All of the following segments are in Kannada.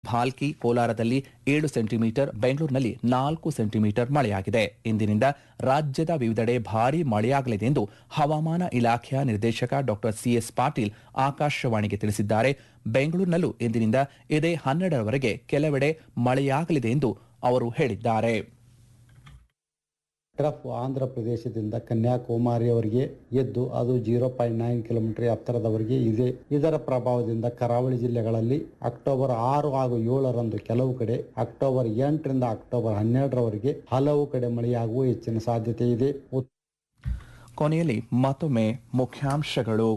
ಭಾಲ್ಕಿ ಕೋಲಾರದಲ್ಲಿ ಏಳು ಸೆಂಟಿಮೀಟರ್ ಬೆಂಗಳೂರಿನಲ್ಲಿ ನಾಲ್ಕು ಸೆಂಟಿಮೀಟರ್ ಮಳೆಯಾಗಿದೆ ಇಂದಿನಿಂದ ರಾಜ್ಯದ ವಿವಿಧೆಡೆ ಭಾರೀ ಮಳೆಯಾಗಲಿದೆ ಎಂದು ಹವಾಮಾನ ಇಲಾಖೆಯ ನಿರ್ದೇಶಕ ಡಾ ಸಿಎಸ್ ಪಾಟೀಲ್ ಆಕಾಶವಾಣಿಗೆ ತಿಳಿಸಿದ್ದಾರೆ ಬೆಂಗಳೂರಿನಲ್ಲೂ ಇಂದಿನಿಂದ ಇದೇ ಹನ್ನೆರಡರವರೆಗೆ ಕೆಲವೆಡೆ ಮಳೆಯಾಗಲಿದೆ ಎಂದು ಅವರು ಹೇಳಿದ್ದಾರೆ ಟ್ರಫ್ ಆಂಧ್ರ ಪ್ರದೇಶದಿಂದ ಕನ್ಯಾಕುಮಾರಿಯವರೆಗೆ ಎದ್ದು ಅದು ಜೀರೋ ಪಾಯಿಂಟ್ ನೈನ್ ಕಿಲೋಮೀಟರ್ ಎತ್ತರದವರೆಗೆ ಇದೆ ಇದರ ಪ್ರಭಾವದಿಂದ ಕರಾವಳಿ ಜಿಲ್ಲೆಗಳಲ್ಲಿ ಅಕ್ಟೋಬರ್ ಆರು ಹಾಗೂ ಏಳರಂದು ಕೆಲವು ಕಡೆ ಅಕ್ಟೋಬರ್ ಎಂಟರಿಂದ ಅಕ್ಟೋಬರ್ ಹನ್ನೆರಡರವರೆಗೆ ಹಲವು ಕಡೆ ಮಳೆಯಾಗುವ ಹೆಚ್ಚಿನ ಸಾಧ್ಯತೆ ಇದೆ ಉತ್- ಕೊನೆಯಲ್ಲಿ ಮತ್ತೊಮ್ಮೆ ಮುಖ್ಯಾಂಶಗಳು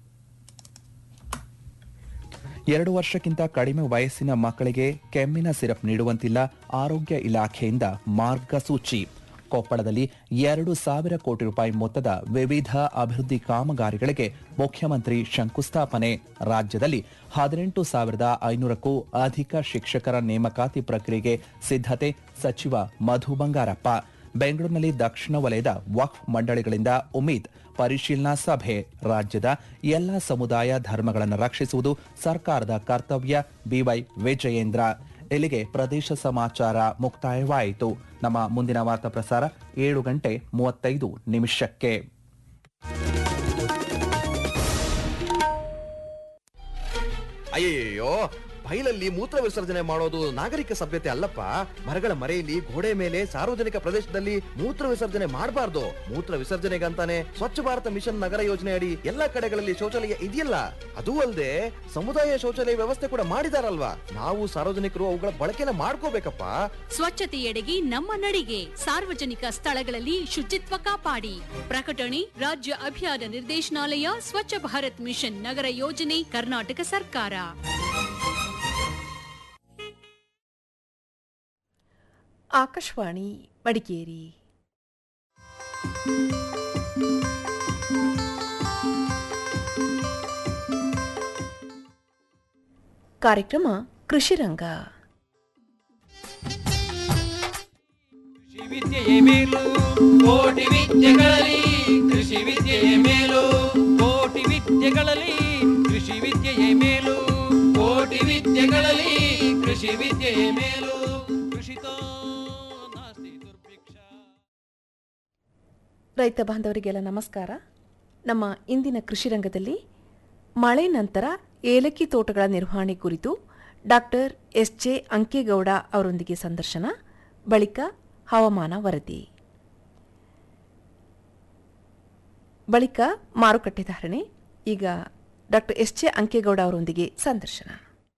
ಎರಡು ವರ್ಷಕ್ಕಿಂತ ಕಡಿಮೆ ವಯಸ್ಸಿನ ಮಕ್ಕಳಿಗೆ ಕೆಮ್ಮಿನ ಸಿರಪ್ ನೀಡುವಂತಿಲ್ಲ ಆರೋಗ್ಯ ಇಲಾಖೆಯಿಂದ ಮಾರ್ಗಸೂಚಿ ಕೊಪ್ಪಳದಲ್ಲಿ ಎರಡು ಸಾವಿರ ಕೋಟಿ ರೂಪಾಯಿ ಮೊತ್ತದ ವಿವಿಧ ಅಭಿವೃದ್ಧಿ ಕಾಮಗಾರಿಗಳಿಗೆ ಮುಖ್ಯಮಂತ್ರಿ ಶಂಕುಸ್ಥಾಪನೆ ರಾಜ್ಯದಲ್ಲಿ ಹದಿನೆಂಟು ಸಾವಿರದ ಐನೂರಕ್ಕೂ ಅಧಿಕ ಶಿಕ್ಷಕರ ನೇಮಕಾತಿ ಪ್ರಕ್ರಿಯೆಗೆ ಸಿದ್ಧತೆ ಸಚಿವ ಮಧು ಬಂಗಾರಪ್ಪ ಬೆಂಗಳೂರಿನಲ್ಲಿ ದಕ್ಷಿಣ ವಲಯದ ವಕ್ಫ್ ಮಂಡಳಿಗಳಿಂದ ಉಮೀದ್ ಪರಿಶೀಲನಾ ಸಭೆ ರಾಜ್ಯದ ಎಲ್ಲ ಸಮುದಾಯ ಧರ್ಮಗಳನ್ನು ರಕ್ಷಿಸುವುದು ಸರ್ಕಾರದ ಕರ್ತವ್ಯ ಬಿವೈ ವಿಜಯೇಂದ್ರ ಇಲ್ಲಿಗೆ ಪ್ರದೇಶ ಸಮಾಚಾರ ಮುಕ್ತಾಯವಾಯಿತು ನಮ್ಮ ಮುಂದಿನ ವಾರ್ತಾ ಪ್ರಸಾರ ಏಳು ಗಂಟೆ ಮೂವತ್ತೈದು ನಿಮಿಷಕ್ಕೆ ಅಯ್ಯಯ್ಯೋ ಬೈಲಲ್ಲಿ ಮೂತ್ರ ವಿಸರ್ಜನೆ ಮಾಡೋದು ನಾಗರಿಕ ಸಭ್ಯತೆ ಅಲ್ಲಪ್ಪ ಮರಗಳ ಮರೆಯಲ್ಲಿ ಗೋಡೆ ಮೇಲೆ ಸಾರ್ವಜನಿಕ ಪ್ರದೇಶದಲ್ಲಿ ಮೂತ್ರ ವಿಸರ್ಜನೆ ಮಾಡಬಾರ್ದು ಮೂತ್ರ ವಿಸರ್ಜನೆಗಂತಾನೆ ಸ್ವಚ್ಛ ಭಾರತ ಮಿಷನ್ ನಗರ ಯೋಜನೆ ಅಡಿ ಎಲ್ಲಾ ಕಡೆಗಳಲ್ಲಿ ಶೌಚಾಲಯ ಇದೆಯಲ್ಲ ಅದೂ ಅಲ್ಲದೆ ಸಮುದಾಯ ಶೌಚಾಲಯ ವ್ಯವಸ್ಥೆ ಕೂಡ ಮಾಡಿದಾರಲ್ವಾ ನಾವು ಸಾರ್ವಜನಿಕರು ಅವುಗಳ ಬಳಕೆನ ಮಾಡ್ಕೋಬೇಕಪ್ಪ ಸ್ವಚ್ಛತೆಯೆಡೆಗೆ ನಮ್ಮ ನಡಿಗೆ ಸಾರ್ವಜನಿಕ ಸ್ಥಳಗಳಲ್ಲಿ ಶುಚಿತ್ವ ಕಾಪಾಡಿ ಪ್ರಕಟಣೆ ರಾಜ್ಯ ಅಭಿಯಾನ ನಿರ್ದೇಶನಾಲಯ ಸ್ವಚ್ಛ ಭಾರತ್ ಮಿಷನ್ ನಗರ ಯೋಜನೆ ಕರ್ನಾಟಕ ಸರ್ಕಾರ ಆಕಾಶವಾಣಿ ಮಡಿಕೇರಿ ಕಾರ್ಯಕ್ರಮ ಕೃಷಿರಂಗ ಕೃಷಿ ವಿದ್ಯೆಯೇ ಮೇಲು ಕೋಟಿ ವಿದ್ಯೆಗಳಲ್ಲಿ ಕೃಷಿ ವಿದ್ಯೆಯೇ ಮೇಲು ಕೋಟಿ ವಿದ್ಯೆಗಳಲ್ಲಿ ಕೃಷಿ ವಿದ್ಯೆಯೇ ಮೇಲು ಕೋಟಿ ವಿದ್ಯೆಗಳಲ್ಲಿ ಕೃಷಿ ವಿದ್ಯೆಯೇ ಮೇಲು ಕೃಷಿತೋ ನಾಸ್ತಿ ದುರ್ಭಿಕ್ಷ ರೈತ ಬಾಂಧವರಿಗೆಲ್ಲ ನಮಸ್ಕಾರ ನಮ್ಮ ಇಂದಿನ ಕೃಷಿ ರಂಗದಲ್ಲಿ ಮಳೆ ನಂತರ ಏಲಕ್ಕಿ ತೋಟಗಳ ನಿರ್ವಹಣೆ ಕುರಿತು ಡಾಕ್ಟರ್ ಎಸ್ ಜೆ ಅಂಕೇಗೌಡ ಅವರೊಂದಿಗೆ ಸಂದರ್ಶನ ಬಳಿಕ ಹವಾಮಾನ ವರದಿ ಬಳಿಕ ಮಾರುಕಟ್ಟೆ ಧಾರಣೆ ಈಗ ಡಾಕ್ಟರ್ ಎಸ್ ಜೆ ಅಂಕೇಗೌಡ ಅವರೊಂದಿಗೆ ಸಂದರ್ಶನ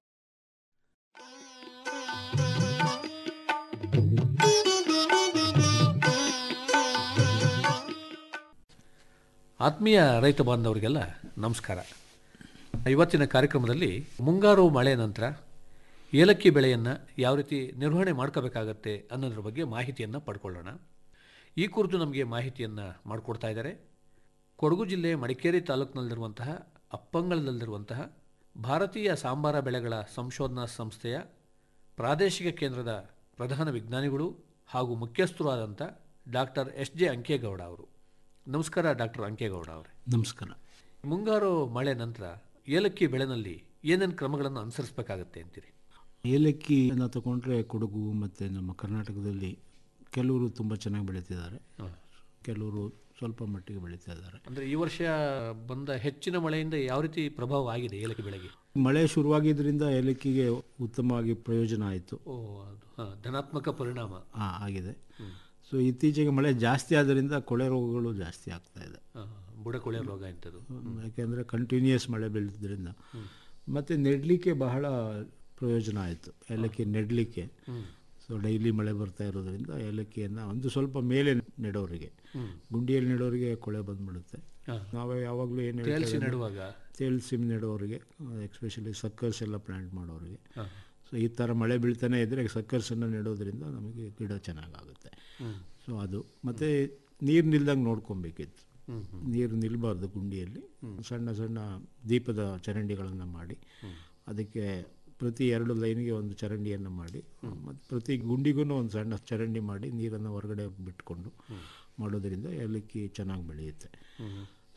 ಆತ್ಮೀಯ ರೈತ ಬಾಂಧವರಿಗೆಲ್ಲ ನಮಸ್ಕಾರ ಇವತ್ತಿನ ಕಾರ್ಯಕ್ರಮದಲ್ಲಿ ಮುಂಗಾರು ಮಳೆ ನಂತರ ಏಲಕ್ಕಿ ಬೆಳೆಯನ್ನು ಯಾವ ರೀತಿ ನಿರ್ವಹಣೆ ಮಾಡ್ಕೋಬೇಕಾಗತ್ತೆ ಅನ್ನೋದ್ರ ಬಗ್ಗೆ ಮಾಹಿತಿಯನ್ನು ಪಡ್ಕೊಳ್ಳೋಣ ಈ ಕುರಿತು ನಮಗೆ ಮಾಹಿತಿಯನ್ನು ಮಾಡಿಕೊಡ್ತಾ ಇದ್ದಾರೆ ಕೊಡಗು ಜಿಲ್ಲೆ ಮಡಿಕೇರಿ ತಾಲೂಕಿನಲ್ಲಿರುವಂತಹ ಅಪ್ಪಂಗಳದಲ್ಲಿರುವಂತಹ ಭಾರತೀಯ ಸಾಂಬಾರ ಬೆಳೆಗಳ ಸಂಶೋಧನಾ ಸಂಸ್ಥೆಯ ಪ್ರಾದೇಶಿಕ ಕೇಂದ್ರದ ಪ್ರಧಾನ ವಿಜ್ಞಾನಿಗಳು ಹಾಗೂ ಮುಖ್ಯಸ್ಥರು ಆದಂಥ ಡಾಕ್ಟರ್ ಎಸ್ ಜೆ ಅಂಕೇಗೌಡ ಅವರು ನಮಸ್ಕಾರ ಡಾಕ್ಟರ್ ಅಂಕೇಗೌಡ ಅವರೇ ನಮಸ್ಕಾರ ಮುಂಗಾರು ಮಳೆ ನಂತರ ಏಲಕ್ಕಿ ಬೆಳೆನಲ್ಲಿ ಏನೇನು ಕ್ರಮಗಳನ್ನು ಅನುಸರಿಸಬೇಕಾಗತ್ತೆ ಅಂತೀರಿ ಏಲಕ್ಕಿಯನ್ನು ತಗೊಂಡ್ರೆ ಕೊಡಗು ಮತ್ತು ನಮ್ಮ ಕರ್ನಾಟಕದಲ್ಲಿ ಕೆಲವರು ತುಂಬ ಚೆನ್ನಾಗಿ ಬೆಳೀತಿದ್ದಾರೆ ಕೆಲವರು ಸ್ವಲ್ಪ ಮಟ್ಟಿಗೆ ಬೆಳೀತಾ ಇದ್ದಾರೆ ಅಂದರೆ ಈ ವರ್ಷ ಬಂದ ಹೆಚ್ಚಿನ ಮಳೆಯಿಂದ ಯಾವ ರೀತಿ ಪ್ರಭಾವ ಆಗಿದೆ ಏಲಕ್ಕಿ ಬೆಳೆಗೆ ಮಳೆ ಶುರುವಾಗಿದ್ದರಿಂದ ಏಲಕ್ಕಿಗೆ ಉತ್ತಮವಾಗಿ ಪ್ರಯೋಜನ ಆಯಿತು ಓ ಅದು ಹಾಂ ಧನಾತ್ಮಕ ಪರಿಣಾಮ ಆ, ಆಗಿದೆ ಸೊ ಇತ್ತೀಚೆಗೆ ಮಳೆ ಜಾಸ್ತಿ ಆದ್ದರಿಂದ ಕೊಳೆ ರೋಗಗಳು ಜಾಸ್ತಿ ಆಗ್ತಾ ಇದೆ ಆ, ಬುಡಕೊಳೆ ರೋಗ ಇಂಥದ್ದು ಯಾಕೆಂದರೆ ಕಂಟಿನ್ಯೂಯಸ್ ಮಳೆ ಬೀಳ್ತಿದ್ರಿಂದ ಮತ್ತು ನೆಡಲಿಕ್ಕೆ ಬಹಳ ಪ್ರಯೋಜನ ಆಯಿತು ಏಲಕ್ಕಿ ನೆಡಲಿಕ್ಕೆ ಸೊ ಡೈಲಿ ಮಳೆ ಬರ್ತಾ ಇರೋದ್ರಿಂದ ಏಲಕ್ಕಿಯನ್ನು ಒಂದು ಸ್ವಲ್ಪ ಮೇಲೆ ನೆಡೋರಿಗೆ ಗುಂಡಿಯಲ್ಲಿ ನೆಡೋರಿಗೆ ಕೊಳೆ ಬಂದ್ಬಿಡುತ್ತೆ ನಾವು ಯಾವಾಗಲೂ ಏನು ತೇಲ್ಸಿ ನೆಡುವಾಗ ತೇಲ್ಸಿ ನೆಡೋರಿಗೆ ಎಕ್ಸ್ಪೆಷಲಿ ಸಕ್ಕರ್ಸ್ ಎಲ್ಲ ಪ್ಲ್ಯಾಂಟ್ ಮಾಡೋರಿಗೆ ಸೊ ಈ ಥರ ಮಳೆ ಬೀಳ್ತಾನೆ ಇದ್ದರೆ ಸಕ್ಕರ್ಸನ್ನು ನೆಡೋದ್ರಿಂದ ನಮಗೆ ಗಿಡ ಚೆನ್ನಾಗಾಗುತ್ತೆ ಸೊ ಅದು ಮತ್ತು ನೀರು ನಿಲ್ದಂಗೆ ನೋಡ್ಕೊಬೇಕಿತ್ತು ನೀರು ನಿಲ್ಲಬಾರ್ದು ಗುಂಡಿಯಲ್ಲಿ ಸಣ್ಣ ಸಣ್ಣ ದೀಪದ ಚರಂಡಿಗಳನ್ನು ಮಾಡಿ ಅದಕ್ಕೆ ಪ್ರತಿ ಎರಡು ಲೈನ್ಗೆ ಒಂದು ಚರಂಡಿಯನ್ನು ಮಾಡಿ ಮತ್ತು ಪ್ರತಿ ಗುಂಡಿಗೂ ಒಂದು ಸಣ್ಣ ಚರಂಡಿ ಮಾಡಿ ನೀರನ್ನು ಹೊರಗಡೆ ಬಿಟ್ಕೊಂಡು ಮಾಡೋದ್ರಿಂದ ಏಲಕ್ಕಿ ಚೆನ್ನಾಗಿ ಬೆಳೆಯುತ್ತೆ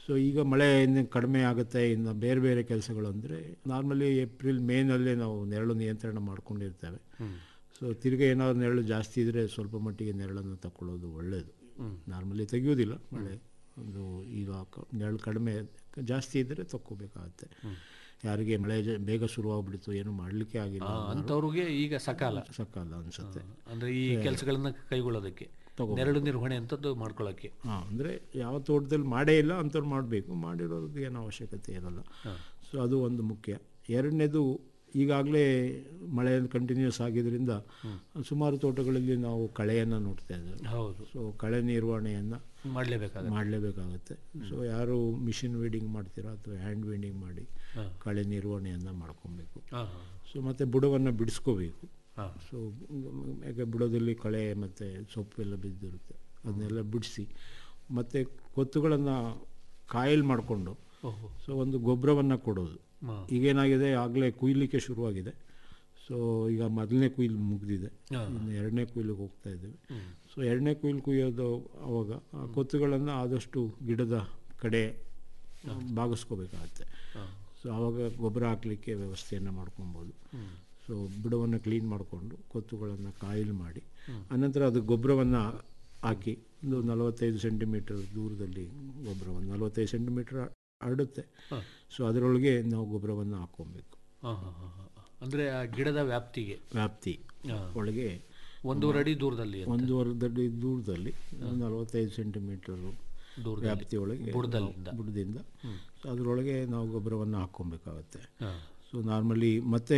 ಸೊ ಈಗ ಮಳೆ ಇನ್ನು ಕಡಿಮೆ ಆಗುತ್ತೆ ಇನ್ನು ಬೇರೆ ಬೇರೆ ಕೆಲಸಗಳು ಅಂದರೆ ನಾರ್ಮಲಿ ಏಪ್ರಿಲ್ ಮೇನಲ್ಲೇ ನಾವು ನೆರಳು ನಿಯಂತ್ರಣ ಮಾಡ್ಕೊಂಡಿರ್ತೇವೆ ಸೊ ತಿರ್ಗಿ ಏನಾದ್ರು ನೆರಳು ಜಾಸ್ತಿ ಇದ್ದರೆ ಸ್ವಲ್ಪ ಮಟ್ಟಿಗೆ ನೆರಳನ್ನು ತಗೊಳ್ಳೋದು ಒಳ್ಳೆಯದು ನಾರ್ಮಲಿ ತೆಗೆಯೋದಿಲ್ಲ ಮಳೆ ಒಂದು ಈಗ ಕ- ನೆರಳು ಕಡಿಮೆ ಜಾಸ್ತಿ ಇದ್ದರೆ ತಕ್ಕೋಬೇಕಾಗತ್ತೆ ಯಾರಿಗೆ ಮಳೆ ಜ- ಬೇಗ ಶುರುವಾಗ್ಬಿಡ್ತು ಏನು ಮಾಡಲಿಕ್ಕೆ ಆಗಿಲ್ಲ ಅಂಥವ್ರಿಗೆ ಈಗ ಸಕಾಲ ಸಕಾಲ ಅನಿಸುತ್ತೆ ಅಂದ್ರೆ ಈ ಕೆಲಸಗಳನ್ನ ಕೈಗೊಳ್ಳೋದಕ್ಕೆ ನೆರಳು ನಿರ್ವಹಣೆ ಅಂತದ್ದು ಮಾಡ್ಕೊಳ್ಳೋಕ್ಕೆ ಹಾಂ ಅಂದರೆ ಯಾವ ತೋಟದಲ್ಲಿ ಮಾಡೇ ಇಲ್ಲ ಅಂಥವ್ರು ಮಾಡಬೇಕು ಮಾಡಿರೋದು ಏನು ಅವಶ್ಯಕತೆ ಇರಲ್ಲ ಸೊ ಅದು ಒಂದು ಮುಖ್ಯ ಎರಡನೇದು ಈಗಾಗಲೇ ಮಳೆ ಕಂಟಿನ್ಯೂಸ್ ಆಗಿದ್ದರಿಂದ ಸುಮಾರು ತೋಟಗಳಲ್ಲಿ ನಾವು ಕಳೆಯನ್ನು ನೋಡ್ತಾ ಇದ್ದೇವೆ ಹೌದು ಸೊ ಕಳೆ ನಿರ್ವಹಣೆಯನ್ನು ಮಾಡಲೇಬೇಕಾಗುತ್ತೆ ಮಾಡಲೇಬೇಕಾಗುತ್ತೆ ಸೊ ಯಾರು ಮಿಷಿನ್ ವೀಡಿಂಗ್ ಮಾಡ್ತೀರಾ ಅಥವಾ ಹ್ಯಾಂಡ್ ವೀಡಿಂಗ್ ಮಾಡಿ ಕಳೆ ನಿರ್ವಹಣೆಯನ್ನು ಮಾಡ್ಕೊಬೇಕು ಹಾಂ ಹಾಂ ಸೊ ಮತ್ತು ಬುಡವನ್ನು ಬಿಡಿಸ್ಕೋಬೇಕು ಹಾಂ ಸೊ ಯಾಕೆ ಬುಡದಲ್ಲಿ ಕಳೆ ಮತ್ತು ಸೊಪ್ಪು ಎಲ್ಲ ಬಿದ್ದಿರುತ್ತೆ ಅದನ್ನೆಲ್ಲ ಬಿಡಿಸಿ ಮತ್ತು ಕೊತ್ತುಗಳನ್ನು ಕಾಯಿಲ್ ಮಾಡಿಕೊಂಡು ಓಹೋ ಸೊ ಒಂದು ಗೊಬ್ಬರವನ್ನು ಕೊಡೋದು ಹಾಂ ಈಗೇನಾಗಿದೆ ಆಗಲೇ ಕುಯ್ಲಿಕ್ಕೆ ಶುರುವಾಗಿದೆ ಸೊ ಈಗ ಮೊದಲನೇ ಕುಯ್ಲು ಮುಗಿದಿದೆ ಇನ್ನು ಎರಡನೇ ಕುಯ್ಲಿಗೆ ಹೋಗ್ತಾ ಇದ್ದೇವೆ ಸೊ ಎರಡನೇ ಕುಯ್ಲು ಕುಯ್ಯೋದು ಅವಾಗ ಆ ಕೊತ್ತುಗಳನ್ನು ಆದಷ್ಟು ಗಿಡದ ಕಡೆ ಭಾಗಿಸ್ಕೋಬೇಕಾಗತ್ತೆ ಸೊ ಆವಾಗ ಗೊಬ್ಬರ ಹಾಕಲಿಕ್ಕೆ ವ್ಯವಸ್ಥೆಯನ್ನು ಮಾಡ್ಕೊಬೋದು ಸೊ ಬುಡವನ್ನು ಕ್ಲೀನ್ ಮಾಡಿಕೊಂಡು ಕೊತ್ತುಗಳನ್ನು ಕಾಯಿಲ್ ಮಾಡಿ ಅನಂತರ ಅದು ಗೊಬ್ಬರವನ್ನು ಹಾಕಿ ಒಂದು ನಲವತ್ತೈದು ಸೆಂಟಿಮೀಟರ್ ದೂರದಲ್ಲಿ ಗೊಬ್ಬರವನ್ನು ನಲವತ್ತೈದು ಸೆಂಟಿಮೀಟರ್ ಹರಡುತ್ತೆ ಸೊ ಅದರೊಳಗೆ ನಾವು ಗೊಬ್ಬರವನ್ನು ಹಾಕ್ಕೊಬೇಕು ಹಾಂ ಹಾಂ ಹಾಂ ಹಾಂ ಅಂದರೆ ಆ ಗಿಡದ ವ್ಯಾಪ್ತಿಗೆ ವ್ಯಾಪ್ತಿ ಒಳಗೆ ಒಂದೂವರೆ ಅಡಿ ದೂರದಲ್ಲಿ ಅಂತ. ಒಂದೂವರೆ ದೂರದಲ್ಲಿ ನಲವತ್ತೈದು ಸೆಂಟಿಮೀಟರ್ ದೂರದಲ್ಲಿ. ವ್ಯಾಪ್ತಿಯೊಳಗೆ ಬುಡದಲ್ಲಿಂದ. ನಾವು- ಬುಡದಿಂದ ಸೊ ಅದರೊಳಗೆ ನಾವು ಗೊಬ್ಬರವನ್ನು ಹಾಕ್ಕೊಬೇಕಾಗತ್ತೆ ಹಾಂ ಸೊ ನಾರ್ಮಲಿ ಮತ್ತೆ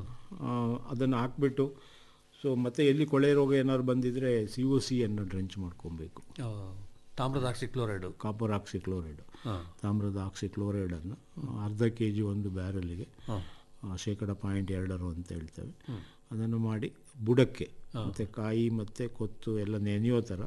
ಅದನ್ನು ಹಾಕ್ಬಿಟ್ಟು ಸೊ ಮತ್ತೆ ಎಲ್ಲಿ ಕೊಳೆ ರೋಗ ಏನಾದ್ರು ಬಂದಿದ್ರೆ ಸಿ ಒ ಸಿಯನ್ನು ಡ್ರೆಂಚ್ ಮಾಡ್ಕೊಬೇಕು ಆ, ತಾಮ್ರದ ಆಕ್ಸಿಕ್ಲೋರೈಡು ಕಾಪರ್ ಆಕ್ಸಿಕ್ಲೋರೈಡ್ ಹಾಂ ತಾಮ್ರದ ಆಕ್ಸಿಕ್ಲೋರೈಡನ್ನು ಅರ್ಧ ಕೆ ಜಿ ಒಂದು ಬ್ಯಾರಲ್ಲಿಗೆ ಹಾಂ ಆ, ಶೇಕಡ ಪಾಯಿಂಟ್ ಎರಡರು ಅಂತ ಹೇಳ್ತೇವೆ ಅದನ್ನು ಮಾಡಿ ಬುಡಕ್ಕೆ ಮತ್ತು ಕಾಯಿ ಮತ್ತು ಕೊತ್ತು ಎಲ್ಲ ನೆನೆಯೋ ಥರ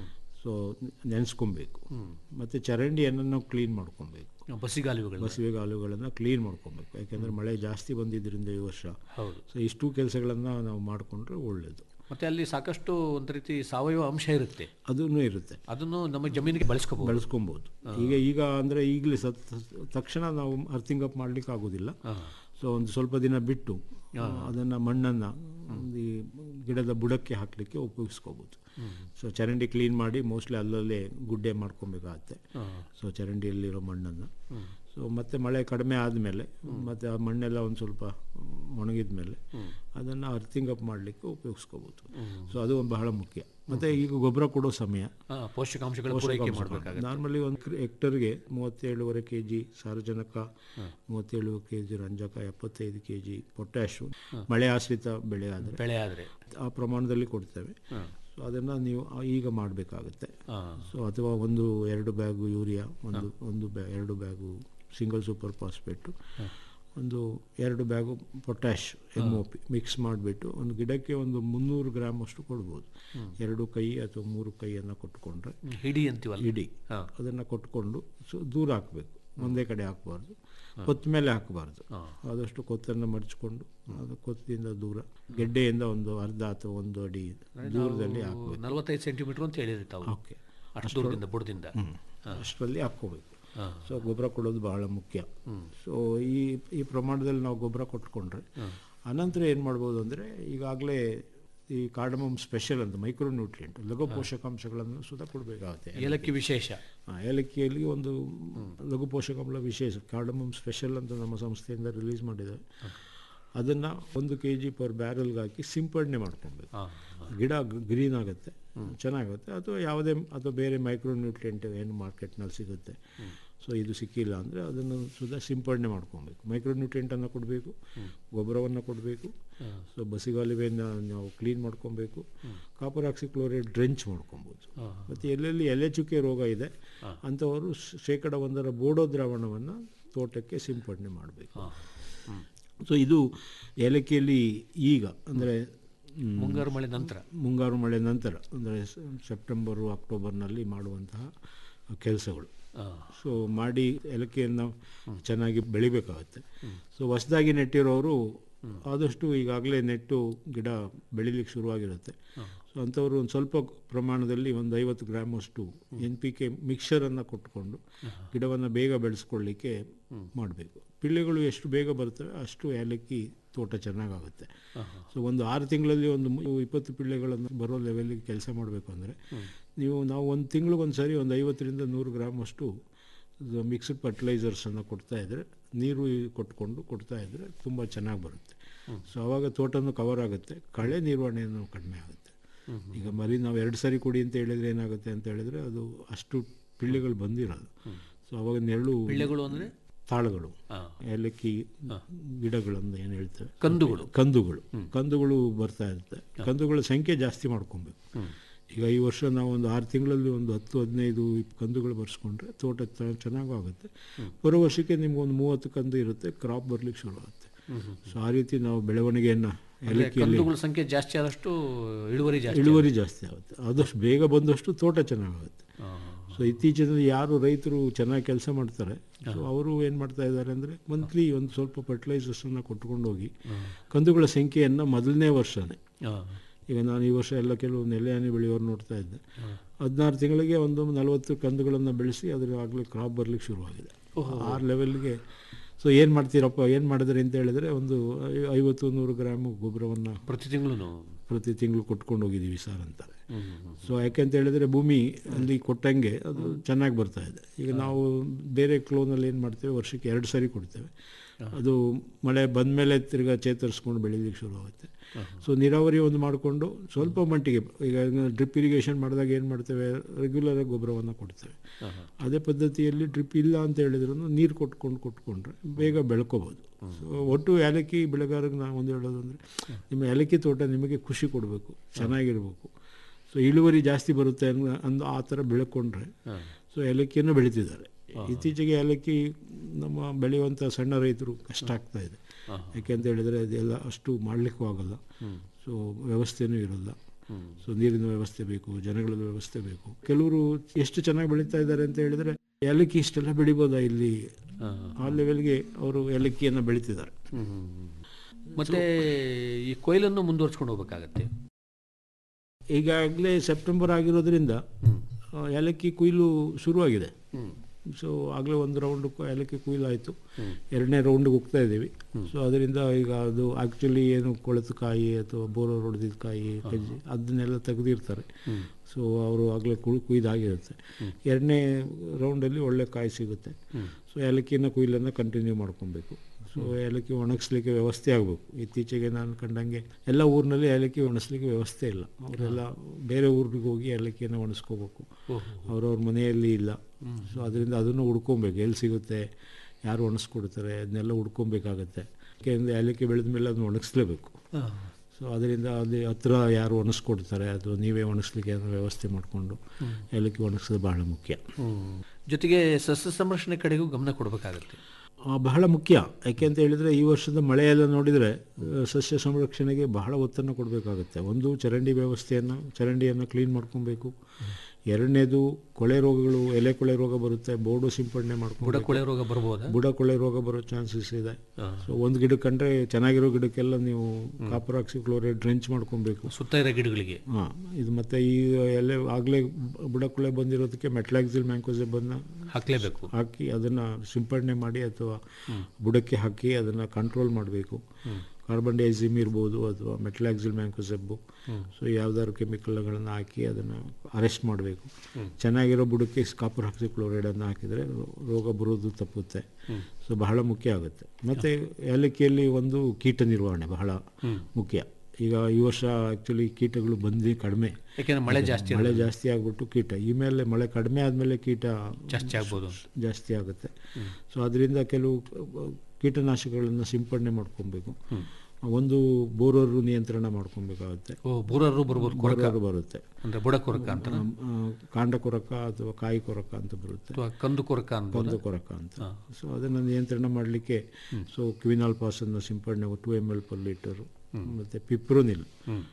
ಸೊ ನೆನೆಸ್ಕೊಬೇಕು ಮತ್ತು ಚರಂಡಿಯನ್ನು ನಾವು ಕ್ಲೀನ್ ಮಾಡ್ಕೊಬೇಕು ಬಸಿಗಾಲುವೆಗಳು ಬಸವೆಗಾಲುಗಳನ್ನು ಕ್ಲೀನ್ ಮಾಡ್ಕೊಬೇಕು ಯಾಕೆಂದರೆ ಮಳೆ ಜಾಸ್ತಿ ಬಂದಿದ್ದರಿಂದ ಈ ವರ್ಷ ಹೌದು ಸೊ ಇಷ್ಟು ಕೆಲಸಗಳನ್ನು ನಾವು ಮಾಡಿಕೊಂಡ್ರೆ ಒಳ್ಳೆಯದು ಮತ್ತೆ ಅಲ್ಲಿ ಸಾಕಷ್ಟು ಒಂದು ರೀತಿ ಸಾವಯವ ಅಂಶ ಇರುತ್ತೆ ಅದೂ ಇರುತ್ತೆ ಅದನ್ನು ನಮ್ಮ ಜಮೀನಿಗೆ ಬಳಸ್ಕೋಬಹುದು ಬೆಳೆಸ್ಕೊಬೋದು ಈಗ ಈಗ ಅಂದರೆ ಈಗಲೇ ಸತ್ ತಕ್ಷಣ ನಾವು ಅರ್ಥಿಂಗ್ ಅಪ್ ಮಾಡ್ಲಿಕ್ಕೆ ಆಗೋದಿಲ್ಲ ಸೊ ಒಂದು ಸ್ವಲ್ಪ ದಿನ ಬಿಟ್ಟು ಅದನ್ನು ಮಣ್ಣನ್ನು ಈ ಗಿಡದ ಬುಡಕ್ಕೆ ಹಾಕಲಿಕ್ಕೆ ಉಪಯೋಗಿಸ್ಕೋಬೋದು ಸೊ ಚರಂಡಿ ಕ್ಲೀನ್ ಮಾಡಿ ಮೋಸ್ಟ್ಲಿ ಅಲ್ಲಲ್ಲೇ ಗುಡ್ಡೆ ಮಾಡ್ಕೊಬೇಕಾಗತ್ತೆ ಸೊ ಚರಂಡಿಯಲ್ಲಿರೋ ಮಣ್ಣನ್ನು ಸೊ ಮತ್ತೆ ಮಳೆ ಕಡಿಮೆ ಆದಮೇಲೆ ಮತ್ತು ಆ ಮಣ್ಣೆಲ್ಲ ಒಂದು ಸ್ವಲ್ಪ ಒಣಗಿದ ಮೇಲೆ ಅದನ್ನು ಅರ್ಥಿಂಗ್ ಅಪ್ ಮಾಡಲಿಕ್ಕೆ ಉಪಯೋಗಿಸ್ಕೋಬೋದು ಸೊ ಅದು ಒಂದು ಬಹಳ ಮುಖ್ಯ ಮತ್ತು ಈಗ ಗೊಬ್ಬರ ಕೊಡೋ ಸಮಯ ಪೋಷಕಾಂಶಗಳ ಪೂರೈಕೆ ಮಾಡಬೇಕಾಗುತ್ತೆ ನಾರ್ಮಲಿ ಒಂದು ಹೆಕ್ಟರ್ಗೆ ಮೂವತ್ತೇಳುವರೆ ಕೆ ಜಿ ಸಾರಜನಕ ಮೂವತ್ತೇಳು ಕೆ ಜಿ ರಂಜಕ ಎಪ್ಪತ್ತೈದು ಕೆ ಜಿ ಪೊಟ್ಯಾಶು ಮಳೆ ಆಶ್ರಿತ ಬೆಳೆ ಆದರೆ ಬೆಳೆ ಆದರೆ ಆ ಪ್ರಮಾಣದಲ್ಲಿ ಕೊಡ್ತೇವೆ ಸೊ ಅದನ್ನು ನೀವು ಆ- ಈಗ ಮಾಡಬೇಕಾಗುತ್ತೆ ಹಾಂ ಸೊ ಅಥವಾ ಒಂದು ಎರಡು ಬ್ಯಾಗು ಯೂರಿಯಾ ಒಂದು ಒಂದು ಬ್ಯಾ ಎರಡು ಬ್ಯಾಗು ಸಿಂಗಲ್ ಸೂಪರ್ ಫಾಸ್ಫೇಟು ಒಂದು ಎರಡು bag potash M O P mix ಮಾಡಿಬಿಟ್ಟು ಒಂದು ಗಿಡಕ್ಕೆ ಒಂದು ಮುನ್ನೂರು ಗ್ರಾಮ್ ಅಷ್ಟು ಕೊಡ್ಬೋದು ಎರಡು ಕೈ ಅಥವಾ ಮೂರು ಕೈಯನ್ನು ಕೊಟ್ಕೊಂಡ್ರೆ ಹಿಡಿ ಅಂತೀವಲ್ಲ ಇಡಿ ಹಾಂ ಅದನ್ನು ಕೊಟ್ಕೊಂಡು ಸೊ ದೂರ ಹಾಕಬೇಕು ಒಂದೇ ಕಡೆ ಹಾಕಬಾರ್ದು ಕೊತ್ತ ಮೇಲೆ ಹಾಕಬಾರ್ದು ಆದಷ್ಟು ಕೊತ್ತನ್ನು ಮಡಚ್ಕೊಂಡು ಅದು ಕೊತ್ತದಿಂದ ದೂರ ಗೆಡ್ಡೆಯಿಂದ ಒಂದು ಅರ್ಧ ಅಥವಾ ಒಂದು ಅಡಿ ದೂರದಲ್ಲಿ ಹಾಕಬೇಕು ನಲವತ್ತೈದು ಸೆಂಟಿಮೀಟರ್ ಅಂತ ಹೇಳಿರಿ ತಾವು ಓಕೆ ಅಷ್ಟು ದೂರದಿಂದ ಬುಡದಿಂದ ಅಷ್ಟರಲ್ಲಿ ಹಾಕ್ಕೋಬೇಕು ಸೊ ಗೊಬ್ಬರ ಕೊಡೋದು ಬಹಳ ಮುಖ್ಯ ಸೊ ಈ ಈ ಪ್ರಮಾಣದಲ್ಲಿ ನಾವು ಗೊಬ್ಬರ ಕೊಟ್ಕೊಂಡ್ರೆ ಅನಂತರ ಏನು ಮಾಡ್ಬೋದು ಅಂದರೆ ಈಗಾಗಲೇ ಈ ಕಾರ್ಡಮಮ್ ಸ್ಪೆಷಲ್ ಅಂತ ಮೈಕ್ರೋ ನ್ಯೂಟ್ರಿಯೆಂಟ್ ಲಘು ಪೋಷಕಾಂಶಗಳನ್ನು ಸುಧಾ ಕೊಡಬೇಕಾಗುತ್ತೆ ಏಲಕ್ಕಿ ವಿಶೇಷ ಆ, ಏಲಕ್ಕಿಯಲ್ಲಿ ಒಂದು ಲಘು ಪೋಷಕಾಂಶ ವಿಶೇಷ ಕಾರ್ಡಮಮ್ ಸ್ಪೆಷಲ್ ಅಂತ ನಮ್ಮ ಸಂಸ್ಥೆಯಿಂದ ರಿಲೀಸ್ ಮಾಡಿದ್ದಾರೆ ಅದನ್ನು ಒಂದು ಕೆ ಜಿ ಪರ್ ಬ್ಯಾರಲ್ಗೆ ಹಾಕಿ ಸಿಂಪಡಣೆ ಮಾಡ್ಕೊಬೇಕು ಹಾಂ ಗಿಡ ಗ್ರೀನ್ ಆಗುತ್ತೆ ಚೆನ್ನಾಗುತ್ತೆ ಅಥವಾ ಯಾವುದೇ ಅಥವಾ ಬೇರೆ ಮೈಕ್ರೋ ನ್ಯೂಟ್ರಿಯೆಂಟ್ ಏನು ಮಾರ್ಕೆಟ್ನಲ್ಲಿ ಸಿಗುತ್ತೆ ಸೊ ಇದು ಸಿಕ್ಕಿಲ್ಲ ಅಂದರೆ ಅದನ್ನು ಸುಧಾ ಸಿಂಪಡಣೆ ಮಾಡ್ಕೊಬೇಕು ಮೈಕ್ರೋ ನ್ಯೂಟ್ರಿಯೆಂಟನ್ನು ಕೊಡಬೇಕು ಗೊಬ್ಬರವನ್ನು ಕೊಡಬೇಕು ಸೊ ಬಸಿಗಾಲುವೆಯನ್ನು ನಾವು ಕ್ಲೀನ್ ಮಾಡ್ಕೊಬೇಕು ಕಾಪರ್ ಆಕ್ಸಿಕ್ಲೋರೈಡ್ ಡ್ರೆಂಚ್ ಮಾಡ್ಕೊಬೋದು ಮತ್ತು ಎಲ್ಲೆಲ್ಲಿ ಎಲೆ ಚುಕ್ಕೆ ರೋಗ ಇದೆ ಅಂಥವರು ಶ- ಶೇಕಡ ಒಂದರ ಬೋಡೋ ದ್ರಾವಣವನ್ನು ತೋಟಕ್ಕೆ ಸಿಂಪಡಣೆ ಮಾಡಬೇಕು ಸೊ ಇದು ಏಲಕ್ಕಿಯಲ್ಲಿ ಈಗ ಅಂದರೆ ಮುಂಗಾರು ಮಳೆ ನಂತರ ಮುಂಗಾರು ಮಳೆ ನಂತರ ಅಂದರೆ ಸೆಪ್ಟೆಂಬರು ಅಕ್ಟೋಬರ್ನಲ್ಲಿ ಮಾಡುವಂತಹ ಕೆಲಸಗಳು ಸೊ ಮಾಡಿ ಏಲಕ್ಕಿಯನ್ನು ಚೆನ್ನಾಗಿ ಬೆಳಿಬೇಕಾಗುತ್ತೆ ಸೊ ಹೊಸದಾಗಿ ನೆಟ್ಟಿರೋರು ಆದಷ್ಟು ಈಗಾಗಲೇ ನೆಟ್ಟು ಗಿಡ ಬೆಳಿಲಿಕ್ಕೆ ಶುರುವಾಗಿರುತ್ತೆ ಸೊ ಅಂಥವ್ರು ಒಂದು ಸ್ವಲ್ಪ ಪ್ರಮಾಣದಲ್ಲಿ ಒಂದು ಐವತ್ತು ಗ್ರಾಮ್ ಅಷ್ಟು ಎನ್ ಪಿ ಕೆ ಮಿಕ್ಸರನ್ನು ಕೊಟ್ಕೊಂಡು ಗಿಡವನ್ನು ಬೇಗ ಬೆಳೆಸ್ಕೊಳ್ಳಿಕ್ಕೆ ಮಾಡಬೇಕು ಪಿಳ್ಳೆಗಳು ಎಷ್ಟು ಬೇಗ ಬರ್ತವೆ ಅಷ್ಟು ಏಲಕ್ಕಿ ತೋಟ ಚೆನ್ನಾಗಾಗುತ್ತೆ ಸೊ ಒಂದು ಆರು ತಿಂಗಳಲ್ಲಿ ಒಂದು ಮು- ಇಪ್ಪತ್ತು ಪಿಳ್ಳೆಗಳನ್ನು ಬರೋ ಲೆವೆಲ್ಗೆ ಕೆಲಸ ಮಾಡಬೇಕು ಅಂದರೆ ನೀವು ನಾವು ಒಂದು ತಿಂಗಳಿಗೊಂದು ಸಾರಿ ಒಂದು ಐವತ್ತರಿಂದ ನೂರು ಗ್ರಾಮ್ ಅಷ್ಟು ಮಿಕ್ಸ್ಡ್ ಫರ್ಟಿಲೈಸರ್ಸನ್ನು ಕೊಡ್ತಾ ಇದ್ದರೆ ನೀರು ಕೊಟ್ಕೊಂಡು ಕೊಡ್ತಾ ಇದ್ದರೆ ತುಂಬ ಚೆನ್ನಾಗಿ ಬರುತ್ತೆ ಸೊ ಆವಾಗ ತೋಟನೂ ಕವರ್ ಆಗುತ್ತೆ ಕಳೆ ನಿರ್ವಹಣೆಯನ್ನು ಕಡಿಮೆ ಆಗುತ್ತೆ ಈಗ ಮರಿ ನಾವು ಎರಡು ಸಾರಿ ಕೊಡಿ ಅಂತ ಹೇಳಿದ್ರೆ ಏನಾಗುತ್ತೆ ಅಂತ ಹೇಳಿದ್ರೆ ಅದು ಅಷ್ಟು ಪಿಳ್ಳೆಗಳು ಬಂದಿರಲ್ಲ ಸೊ ಅವಾಗ ನೆರಳು ಪಿಳ್ಳೆಗಳು ಅಂದರೆ ತಾಳುಗಳು ಏಲಕ್ಕಿ ಗಿಡಗಳನ್ನು ಏನು ಹೇಳ್ತೇವೆ ಕಂದುಗಳು ಕಂದುಗಳು ಕಂದುಗಳು ಬರ್ತಾ ಇರುತ್ತೆ ಕಂದುಗಳ ಸಂಖ್ಯೆ ಜಾಸ್ತಿ ಮಾಡ್ಕೊಬೇಕು ಈಗ ಈ ವರ್ಷ ನಾವು ಒಂದು ಆರು ತಿಂಗಳಲ್ಲಿ ಒಂದು ಹತ್ತು ಹದಿನೈದು ಇಪ್ಪ ಕಂದುಗಳು ಬರ್ಸ್ಕೊಂಡ್ರೆ ತೋಟ ಚ- ಚೆನ್ನಾಗೂ ಆಗುತ್ತೆ ಬರೋ ವರ್ಷಕ್ಕೆ ನಿಮ್ಗೆ ಒಂದು ಮೂವತ್ತು ಕಂದು ಇರುತ್ತೆ ಕ್ರಾಪ್ ಬರ್ಲಿಕ್ಕೆ ಶುರು ಆಗುತ್ತೆ ಸೊ ಆ ರೀತಿ ನಾವು ಬೆಳವಣಿಗೆಯನ್ನು ಏಲಕ್ಕಿಯಲ್ಲಿ ಕಂದುಗಳ ಸಂಖ್ಯೆ ಜಾಸ್ತಿ ಆದಷ್ಟು ಇಳುವರಿ ಜಾಸ್ತಿ ಇಳುವರಿ ಜಾಸ್ತಿ ಆಗುತ್ತೆ ಆದಷ್ಟು ಬೇಗ ಬಂದಷ್ಟು ತೋಟ ಚೆನ್ನಾಗಾಗುತ್ತೆ ಸೊ ಇತ್ತೀಚಿನಲ್ಲಿ ಯಾರು ರೈತರು ಚೆನ್ನಾಗಿ ಕೆಲಸ ಮಾಡ್ತಾರೆ ಸೊ ಅವರು ಏನು ಮಾಡ್ತಾ ಇದ್ದಾರೆ ಅಂದರೆ ಮಂತ್ಲಿ ಒಂದು ಸ್ವಲ್ಪ ಫರ್ಟಿಲೈಸರ್ಸನ್ನು ಕೊಟ್ಕೊಂಡು ಹೋಗಿ ಕಂದುಗಳ ಸಂಖ್ಯೆಯನ್ನು ಮೊದಲನೇ ವರ್ಷನೇ ಆ, ಈಗ ನಾನು ಈ ವರ್ಷ ಎಲ್ಲ ಕೆಲವು ನೆಲೆ ಹನಿ ಬೆಳೆಯೋರು ನೋಡ್ತಾ ಇದ್ದೆ ಹದಿನಾರು ತಿಂಗಳಿಗೆ ಒಂದು ನಲವತ್ತು ಕಂದುಗಳನ್ನು ಬೆಳೆಸಿ ಅದರ ಆಗಲೇ ಕ್ರಾಪ್ ಬರ್ಲಿಕ್ಕೆ ಶುರುವಾಗಿದೆ ಆ ಲೆವೆಲ್ಗೆ ಸೊ ಏನು ಮಾಡ್ತೀರಪ್ಪ ಏನು ಮಾಡಿದ್ರಿ ಅಂತ ಹೇಳಿದ್ರೆ ಒಂದು ಐ- ಐವತ್ತು ನೂರು ಗ್ರಾಮು ಗೊಬ್ಬರವನ್ನು ಪ್ರತಿ ತಿಂಗಳು ಪ್ರತಿ ತಿಂಗಳು ಕೊಟ್ಕೊಂಡು ಹೋಗಿದ್ದೀವಿ ಸರ್ ಅಂತಾರೆ ಸೊ ಯಾಕೆಂತ ಹೇಳಿದ್ರೆ ಭೂಮಿ ಅಲ್ಲಿ ಕೊಟ್ಟಂಗೆ ಅದು ಚೆನ್ನಾಗಿ ಬರ್ತಾ ಇದೆ ಈಗ ನಾವು ಬೇರೆ ಕ್ಲೋನಲ್ಲಿ ಏನು ಮಾಡ್ತೇವೆ ವರ್ಷಕ್ಕೆ ಎರಡು ಸಾರಿ ಕೊಡ್ತೇವೆ ಅದು ಮಳೆ ಬಂದ ಮೇಲೆ ತಿರ್ಗಾ ಚೇತರಿಸ್ಕೊಂಡು ಬೆಳೀಲಿಕ್ಕೆ ಶುರು ಆಗುತ್ತೆ ಸೊ ನೀರಾವರಿ ಒಂದು ಮಾಡಿಕೊಂಡು ಸ್ವಲ್ಪ ಮಟ್ಟಿಗೆ ಈಗ ಡ್ರಿಪ್ ಇರಿಗೇಷನ್ ಮಾಡಿದಾಗ ಏನು ಮಾಡ್ತೇವೆ ರೆಗ್ಯುಲರಾಗಿ ಗೊಬ್ಬರವನ್ನು ಕೊಡ್ತೇವೆ ಅದೇ ಪದ್ಧತಿಯಲ್ಲಿ ಡ್ರಿಪ್ ಇಲ್ಲ ಅಂತ ಹೇಳಿದ್ರು ನೀರು ಕೊಟ್ಕೊಂಡು ಕೊಟ್ಕೊಂಡ್ರೆ ಬೇಗ ಬೆಳ್ಕೋಬೋದು ಸೊ ಒಟ್ಟು ಏಲಕ್ಕಿ ಬೆಳೆಗಾರರಿಗೆ ನಾವು ಒಂದು ಹೇಳೋದು ಅಂದರೆ ನಿಮ್ಮ ಏಲಕ್ಕಿ ತೋಟ ನಿಮಗೆ ಖುಷಿ ಕೊಡಬೇಕು ಚೆನ್ನಾಗಿರ್ಬೇಕು ಸೊ ಇಳುವರಿ ಜಾಸ್ತಿ ಬರುತ್ತೆ ಅನ್ನೋ ಅಂದು ಆ ಥರ ಬೆಳ್ಕೊಂಡ್ರೆ ಸೊ ಏಲಕ್ಕಿಯನ್ನು ಬೆಳೀತಿದ್ದಾರೆ ಇತ್ತೀಚೆಗೆ ಏಲಕ್ಕಿ ನಮ್ಮ ಬೆಳೆಯುವಂಥ ಸಣ್ಣ ರೈತರು ಕಷ್ಟ ಆಗ್ತಾ ಇದೆ ಯಾಕೆಂತ ಹೇಳಿದರೆ ಅದೆಲ್ಲ ಅಷ್ಟು ಮಾಡಲಿಕ್ಕೂ ಆಗಲ್ಲ ಸೊ ವ್ಯವಸ್ಥೆನೂ ಇರಲ್ಲ ಸೊ ನೀರಿನ ವ್ಯವಸ್ಥೆ ಬೇಕು ಜನಗಳ ವ್ಯವಸ್ಥೆ ಬೇಕು ಕೆಲವರು ಎಷ್ಟು ಚೆನ್ನಾಗಿ ಬೆಳೀತಾ ಇದ್ದಾರೆ ಅಂತ ಹೇಳಿದ್ರೆ ಏಲಕ್ಕಿ ಇಷ್ಟೆಲ್ಲ ಬೆಳಿಬೋದಾ ಇಲ್ಲಿ ಆ ಲೆವೆಲ್ಗೆ ಅವರು ಏಲಕ್ಕಿಯನ್ನು ಬೆಳೀತಿದ್ದಾರೆ ಮತ್ತೆ ಈ ಕೊಯ್ಲನ್ನು ಮುಂದುವರ್ಸ್ಕೊಂಡು ಹೋಗ್ಬೇಕಾಗತ್ತೆ ಈಗಾಗಲೇ ಸೆಪ್ಟೆಂಬರ್ ಆಗಿರೋದ್ರಿಂದ ಆ, ಏಲಕ್ಕಿ ಕೊಯ್ಲು ಶುರುವಾಗಿದೆ ಸೊ ಆಗಲೇ ಒಂದು ರೌಂಡ್ ಏಲಕ್ಕಿ ಕೊಯ್ಲು ಆಯಿತು ಎರಡನೇ ರೌಂಡ್ಗೆ ಹೋಗ್ತಾ ಇದ್ದೀವಿ ಸೊ ಅದರಿಂದ ಈಗ ಅದು ಆ್ಯಕ್ಚುಲಿ ಏನು ಕೊಳೆತು ಕಾಯಿ ಅಥವಾ ಬೋರೋರ್ ಹೊಡೆದಿದ್ದ ಕಾಯಿ ಕಜ್ಜಿ ಅದನ್ನೆಲ್ಲ ತೆಗೆದಿರ್ತಾರೆ ಸೊ ಅವರು ಆಗಲೇ ಕುಳ್ ಕುಯ್ದಾಗಿರುತ್ತೆ ಎರಡನೇ ರೌಂಡಲ್ಲಿ ಒಳ್ಳೆ ಕಾಯಿ ಸಿಗುತ್ತೆ ಸೊ ಏಲಕ್ಕಿನ ಕೊಯ್ಲನ್ನು ಕಂಟಿನ್ಯೂ ಮಾಡ್ಕೊಬೇಕು ಸೊ ಏಲಕ್ಕಿ ಒಣಗಿಸ್ಲಿಕ್ಕೆ ವ್ಯವಸ್ಥೆ ಆಗಬೇಕು ಇತ್ತೀಚೆಗೆ ನಾನು ಕಂಡಂಗೆ ಎಲ್ಲ ಊರಿನಲ್ಲಿ ಏಲಕ್ಕಿ ಒಣಗಿಸ್ಲಿಕ್ಕೆ ವ್ಯವಸ್ಥೆ ಇಲ್ಲ ಅವರೆಲ್ಲ ಬೇರೆ ಊರಿಗೆ ಹೋಗಿ ಏಲಕ್ಕಿಯನ್ನು ಒಣಗಿಸ್ಕೋಬೇಕು ಅವ್ರವ್ರ ಮನೆಯಲ್ಲಿ ಇಲ್ಲ ಸೊ ಅದರಿಂದ ಅದನ್ನು ಹುಡ್ಕೊಬೇಕು ಎಲ್ಲಿ ಸಿಗುತ್ತೆ ಯಾರು ಒಣಗಿಸ್ಕೊಡ್ತಾರೆ ಅದನ್ನೆಲ್ಲ ಹುಡ್ಕೊಬೇಕಾಗತ್ತೆ ಯಾಕೆಂದರೆ ಏಲಕ್ಕಿ ಬೆಳೆದ ಮೇಲೆ ಅದನ್ನು ಒಣಗಿಸ್ಲೇಬೇಕು ಸೊ ಅದರಿಂದ ಅಲ್ಲಿ ಹತ್ರ ಯಾರು ಒಣಗಿಸ್ಕೊಡ್ತಾರೆ ಅಥವಾ ನೀವೇ ಒಣಗಿಸ್ಲಿಕ್ಕೆ ಏನಾದ್ರು ವ್ಯವಸ್ಥೆ ಮಾಡಿಕೊಂಡು ಏಲಕ್ಕಿ ಒಣಗಿಸೋದು ಬಹಳ ಮುಖ್ಯ ಜೊತೆಗೆ ಸಸ್ಯ ಸಂರಕ್ಷಣೆ ಕಡೆಗೂ ಗಮನ ಕೊಡಬೇಕಾಗತ್ತೆ ಆ, ಬಹಳ ಮುಖ್ಯ ಯಾಕೆ ಅಂತ ಹೇಳಿದರೆ ಈ ವರ್ಷದ ಮಳೆ ಎಲ್ಲ ನೋಡಿದರೆ ಆ, ಸಸ್ಯ ಸಂರಕ್ಷಣೆಗೆ ಬಹಳ ಒತ್ತನ್ನು ಕೊಡಬೇಕಾಗುತ್ತೆ ಒಂದು ಚರಂಡಿ ವ್ಯವಸ್ಥೆಯನ್ನು ಚರಂಡಿಯನ್ನು ಕ್ಲೀನ್ ಮಾಡ್ಕೊಬೇಕು ಎರಡನೇದು ಕೊಳೆ ರೋಗಗಳು ಎಲೆ ಕೊಳೆ ರೋಗ ಬರುತ್ತೆ ಬೋರ್ಡು ಸಿಂಪಡಣೆ ಬುಡ ಮಾಡ್ಕೊಂಡು ಕೊಳೆ ರೋಗ ಬರ್ಬೋದಾ ಬುಡ ಕೊಳೆ ರೋಗ ಬರೋ ಚಾನ್ಸಸ್ ಇದೆ ಸೊ ಒಂದು ಗಿಡ ಕಂಡ್ರೆ ಚೆನ್ನಾಗಿರೋ ಗಿಡಕ್ಕೆಲ್ಲ ನೀವು ಕಾಪರ್ ಆಕ್ಸಿ ಕ್ಲೋರೈಡ್ ಡ್ರೆಂಚ್ ಮಾಡ್ಕೊಬೇಕು ಸುತ್ತ ಇರೋ ಗಿಡಗಳಿಗೆ ಹಾಂ ಇದು ಮತ್ತೆ ಈ ಎಲೆ ಆಗಲೇ ಬುಡ ಕೊಳೆ ಬಂದಿರೋದಕ್ಕೆ ಮೆಟ್ಲಾಕ್ಸಿಲ್ ಮ್ಯಾಂಕೋಸೆಬನ್ನು ಹಾಕ್ಲೇಬೇಕು ಹಾಕಿ ಅದನ್ನು ಸಿಂಪಡಣೆ ಮಾಡಿ ಅಥವಾ ಬುಡಕ್ಕೆ ಹಾಕಿ ಅದನ್ನು ಕಂಟ್ರೋಲ್ ಮಾಡಬೇಕು ಕಾರ್ಬನ್ ಡೈಸಿಮ್ ಇರ್ಬೋದು ಅಥವಾ ಮೆಟ್ಲಾಕ್ಸಿಲ್ ಮ್ಯಾಂಕೋಸೆಬ್ಬು ಸೊ ಯಾವ್ದಾದ್ರು ಕೆಮಿಕಲ್ಗಳನ್ನು ಹಾಕಿ ಅದನ್ನು ಅರೆಸ್ಟ್ ಮಾಡಬೇಕು ಚೆನ್ನಾಗಿರೋ ಬುಡಕ್ಕೆ ಕಾಪರ್ ಹಾಕ್ಸಿ ಕ್ಲೋರೈಡನ್ನು ಹಾಕಿದರೆ ರೋಗ ಬರೋದು ತಪ್ಪುತ್ತೆ ಸೊ ಬಹಳ ಮುಖ್ಯ ಆಗುತ್ತೆ ಮತ್ತು ಏಲಕ್ಕಿಯಲ್ಲಿ ಒಂದು ಕೀಟ ನಿರ್ವಹಣೆ ಬಹಳ ಮುಖ್ಯ ಈಗ ಈ ವರ್ಷ ಆ್ಯಕ್ಚುಲಿ ಕೀಟಗಳು ಬಂದು ಕಡಿಮೆ ಯಾಕೆಂದ್ರೆ ಮಳೆ ಜಾಸ್ತಿ ಮಳೆ ಜಾಸ್ತಿ ಆಗ್ಬಿಟ್ಟು ಕೀಟ ಈ ಮೇಲೆ ಮಳೆ ಕಡಿಮೆ ಆದಮೇಲೆ ಕೀಟ ಜಾಸ್ತಿ ಆಗ್ಬೋದು ಅಂತ. ಜಾಸ್ತಿ ಆಗುತ್ತೆ ಸೊ ಅದರಿಂದ ಕೆಲವು ಕೀಟನಾಶಕಗಳನ್ನು ಸಿಂಪಡಣೆ ಮಾಡ್ಕೊಬೇಕು ಒಂದು ಬೋರರು ನಿಯಂತ್ರಣ ಮಾಡ್ಕೊಬೇಕಾಗುತ್ತೆ ಓ ಬೂರರು ಬರ್ಬೋದು ಕೊರಕ ಬೋರರು ಬರುತ್ತೆ ಅಂದ್ರೆ ಬುಡ ಕೊರಕ ಅಂತ ಆ, ಕಾಂಡ ಕೊರಕ ಅಥವಾ ಕಾಯಿ ಕೊರಕ ಅಂತ ಬರುತ್ತೆ ಅಥವಾ ಕಂದು ಕೊರಕ ಅನ್ಬೋದು ಕಂದು ಕೊರಕ ಅಂತ ಸೊ ಅದನ್ನು ನಿಯಂತ್ರಣ ಮಾಡಲಿಕ್ಕೆ ಸೊ ಕ್ವಿನಾಲ್ ಪಾಸನ್ನು ಸಿಂಪಡಣೆ two M L per litre ಮತ್ತು ಪಿಪ್ರೋನಿಲ್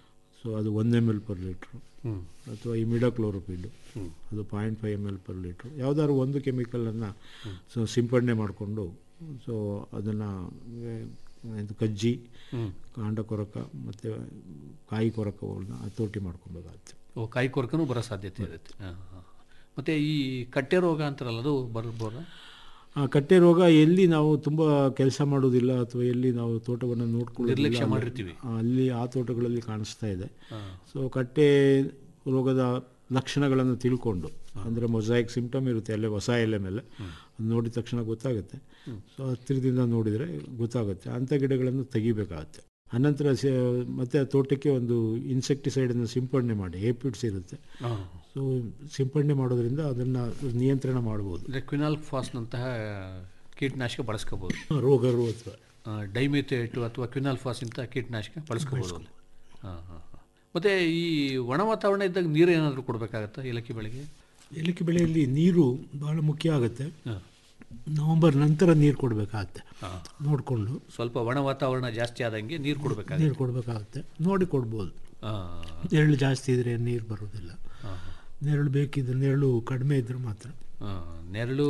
ಸೊ ಅದು one M L per litre ಅಥವಾ ಈ ಮಿಡಕ್ಲೋರೋಪಿಡ್ ಅದು point five M L per litre ಯಾವ್ದಾದ್ರು ಒಂದು ಕೆಮಿಕಲನ್ನು ಸೊ ಸಿಂಪಡಣೆ ಮಾಡಿಕೊಂಡು ಸೊ ಅದನ್ನು ಇದು ಕಜ್ಜಿ ಕಾಂಡ ಕೊರಕ ಮತ್ತು ಕಾಯಿ ಕೊರಕಗಳನ್ನ ಹತೋಟಿ ಮಾಡ್ಕೊಬೇಕಾಗುತ್ತೆ ಓ ಕಾಯಿ ಕೊರಕನೂ ಬರೋ ಸಾಧ್ಯತೆ ಇರುತ್ತೆ ಹಾಂ ಹಾಂ ಮತ್ತು ಈ ಕಟ್ಟೆ ರೋಗ ಅಂತಾರಲ್ಲ ಅದು ಬರ್ಬೋದಾ ಆ ಕಟ್ಟೆ ರೋಗ ಎಲ್ಲಿ ನಾವು ತುಂಬ ಕೆಲಸ ಮಾಡೋದಿಲ್ಲ ಅಥವಾ ಎಲ್ಲಿ ನಾವು ತೋಟವನ್ನು ನೋಡ್ಕೊಳ್ಳೋದಿಲ್ಲ ನಿರ್ಲಕ್ಷ್ಯ ಮಾಡಿರ್ತೀವಿ. ಅಲ್ಲಿ ಆ ತೋಟಗಳಲ್ಲಿ ಕಾಣಿಸ್ತಾ ಇದೆ ಸೊ ಕಟ್ಟೆ ರೋಗದ ಲಕ್ಷಣಗಳನ್ನು ತಿಳ್ಕೊಂಡು ಅಂದರೆ ಮೊಸಾಯಿಕ್ ಸಿಂಪ್ಟಮ್ ಇರುತ್ತೆ ಅಲ್ಲೇ ಹೊಸ ಎಲೆ ಮೇಲೆ ಅದು ನೋಡಿದ ತಕ್ಷಣ ಗೊತ್ತಾಗುತ್ತೆ ಸೊ ಹತ್ತಿರದಿಂದ ನೋಡಿದರೆ ಗೊತ್ತಾಗುತ್ತೆ ಅಂಥ ಗಿಡಗಳನ್ನು ತೆಗಿಬೇಕಾಗತ್ತೆ ಅನಂತರ ಸ ಮತ್ತೆ ಆ ತೋಟಕ್ಕೆ ಒಂದು ಇನ್ಸೆಕ್ಟಿಸೈಡನ್ನು ಸಿಂಪಡಣೆ ಮಾಡಿ ಏಪಿಡ್ಸ್ ಇರುತ್ತೆ ಹಾಂ ಸೊ ಸಿಂಪಡಣೆ ಮಾಡೋದ್ರಿಂದ ಅದನ್ನು ನಿಯಂತ್ರಣ ಮಾಡ್ಬೋದು ಅಂದರೆ ಕ್ವಿನಾಲ್ ಫಾಸ್ನಂತಹ ಕೀಟನಾಶಕ ಬಳಸ್ಕೋಬೋದು ರೋಗರು ಅಥವಾ ಡೈಮಿಥೇಟು ಅಥವಾ ಕ್ವಿನಾಲ್ ಫಾಸ್ ಇಂಥ ಕೀಟನಾಶಕ ಬಳಸ್ಕೋಬೋದು ಅಲ್ಲಿ ಹಾಂ ಹಾಂ ಹಾಂ ಮತ್ತು ಈ ಒಣ ವಾತಾವರಣ ಇದ್ದಾಗ ನೀರು ಏನಾದರೂ ಕೊಡಬೇಕಾಗತ್ತಾ ಏಲಕ್ಕಿ ಬೆಳೆಗೆ ಏಲಕ್ಕಿ ಬೆಳೆಯಲ್ಲಿ ನೀರು ಬಹಳ ಮುಖ್ಯ ಆಗುತ್ತೆ ಹಾಂ ನವಂಬರ್ ನಂತರ ನೀರು ಕೊಡಬೇಕಾಗತ್ತೆ ನೋಡಿಕೊಂಡು ಸ್ವಲ್ಪ ಒಣ ವಾತಾವರಣ ಜಾಸ್ತಿ ಆದಂಗೆ ನೀರು ಕೊಡಬೇಕಾಗುತ್ತೆ ನೀರು ಕೊಡಬೇಕಾಗತ್ತೆ ನೋಡಿ ಕೊಡ್ಬೋದು ಹಾಂ ನೆರಳು ಜಾಸ್ತಿ ಇದ್ದರೆ ನೀರು ಬರೋದಿಲ್ಲ ನೆರಳು ಬೇಕಿದ್ರೆ ನೆರಳು ಕಡಿಮೆ ಇದ್ರೆ ಮಾತ್ರ ನೆರಳು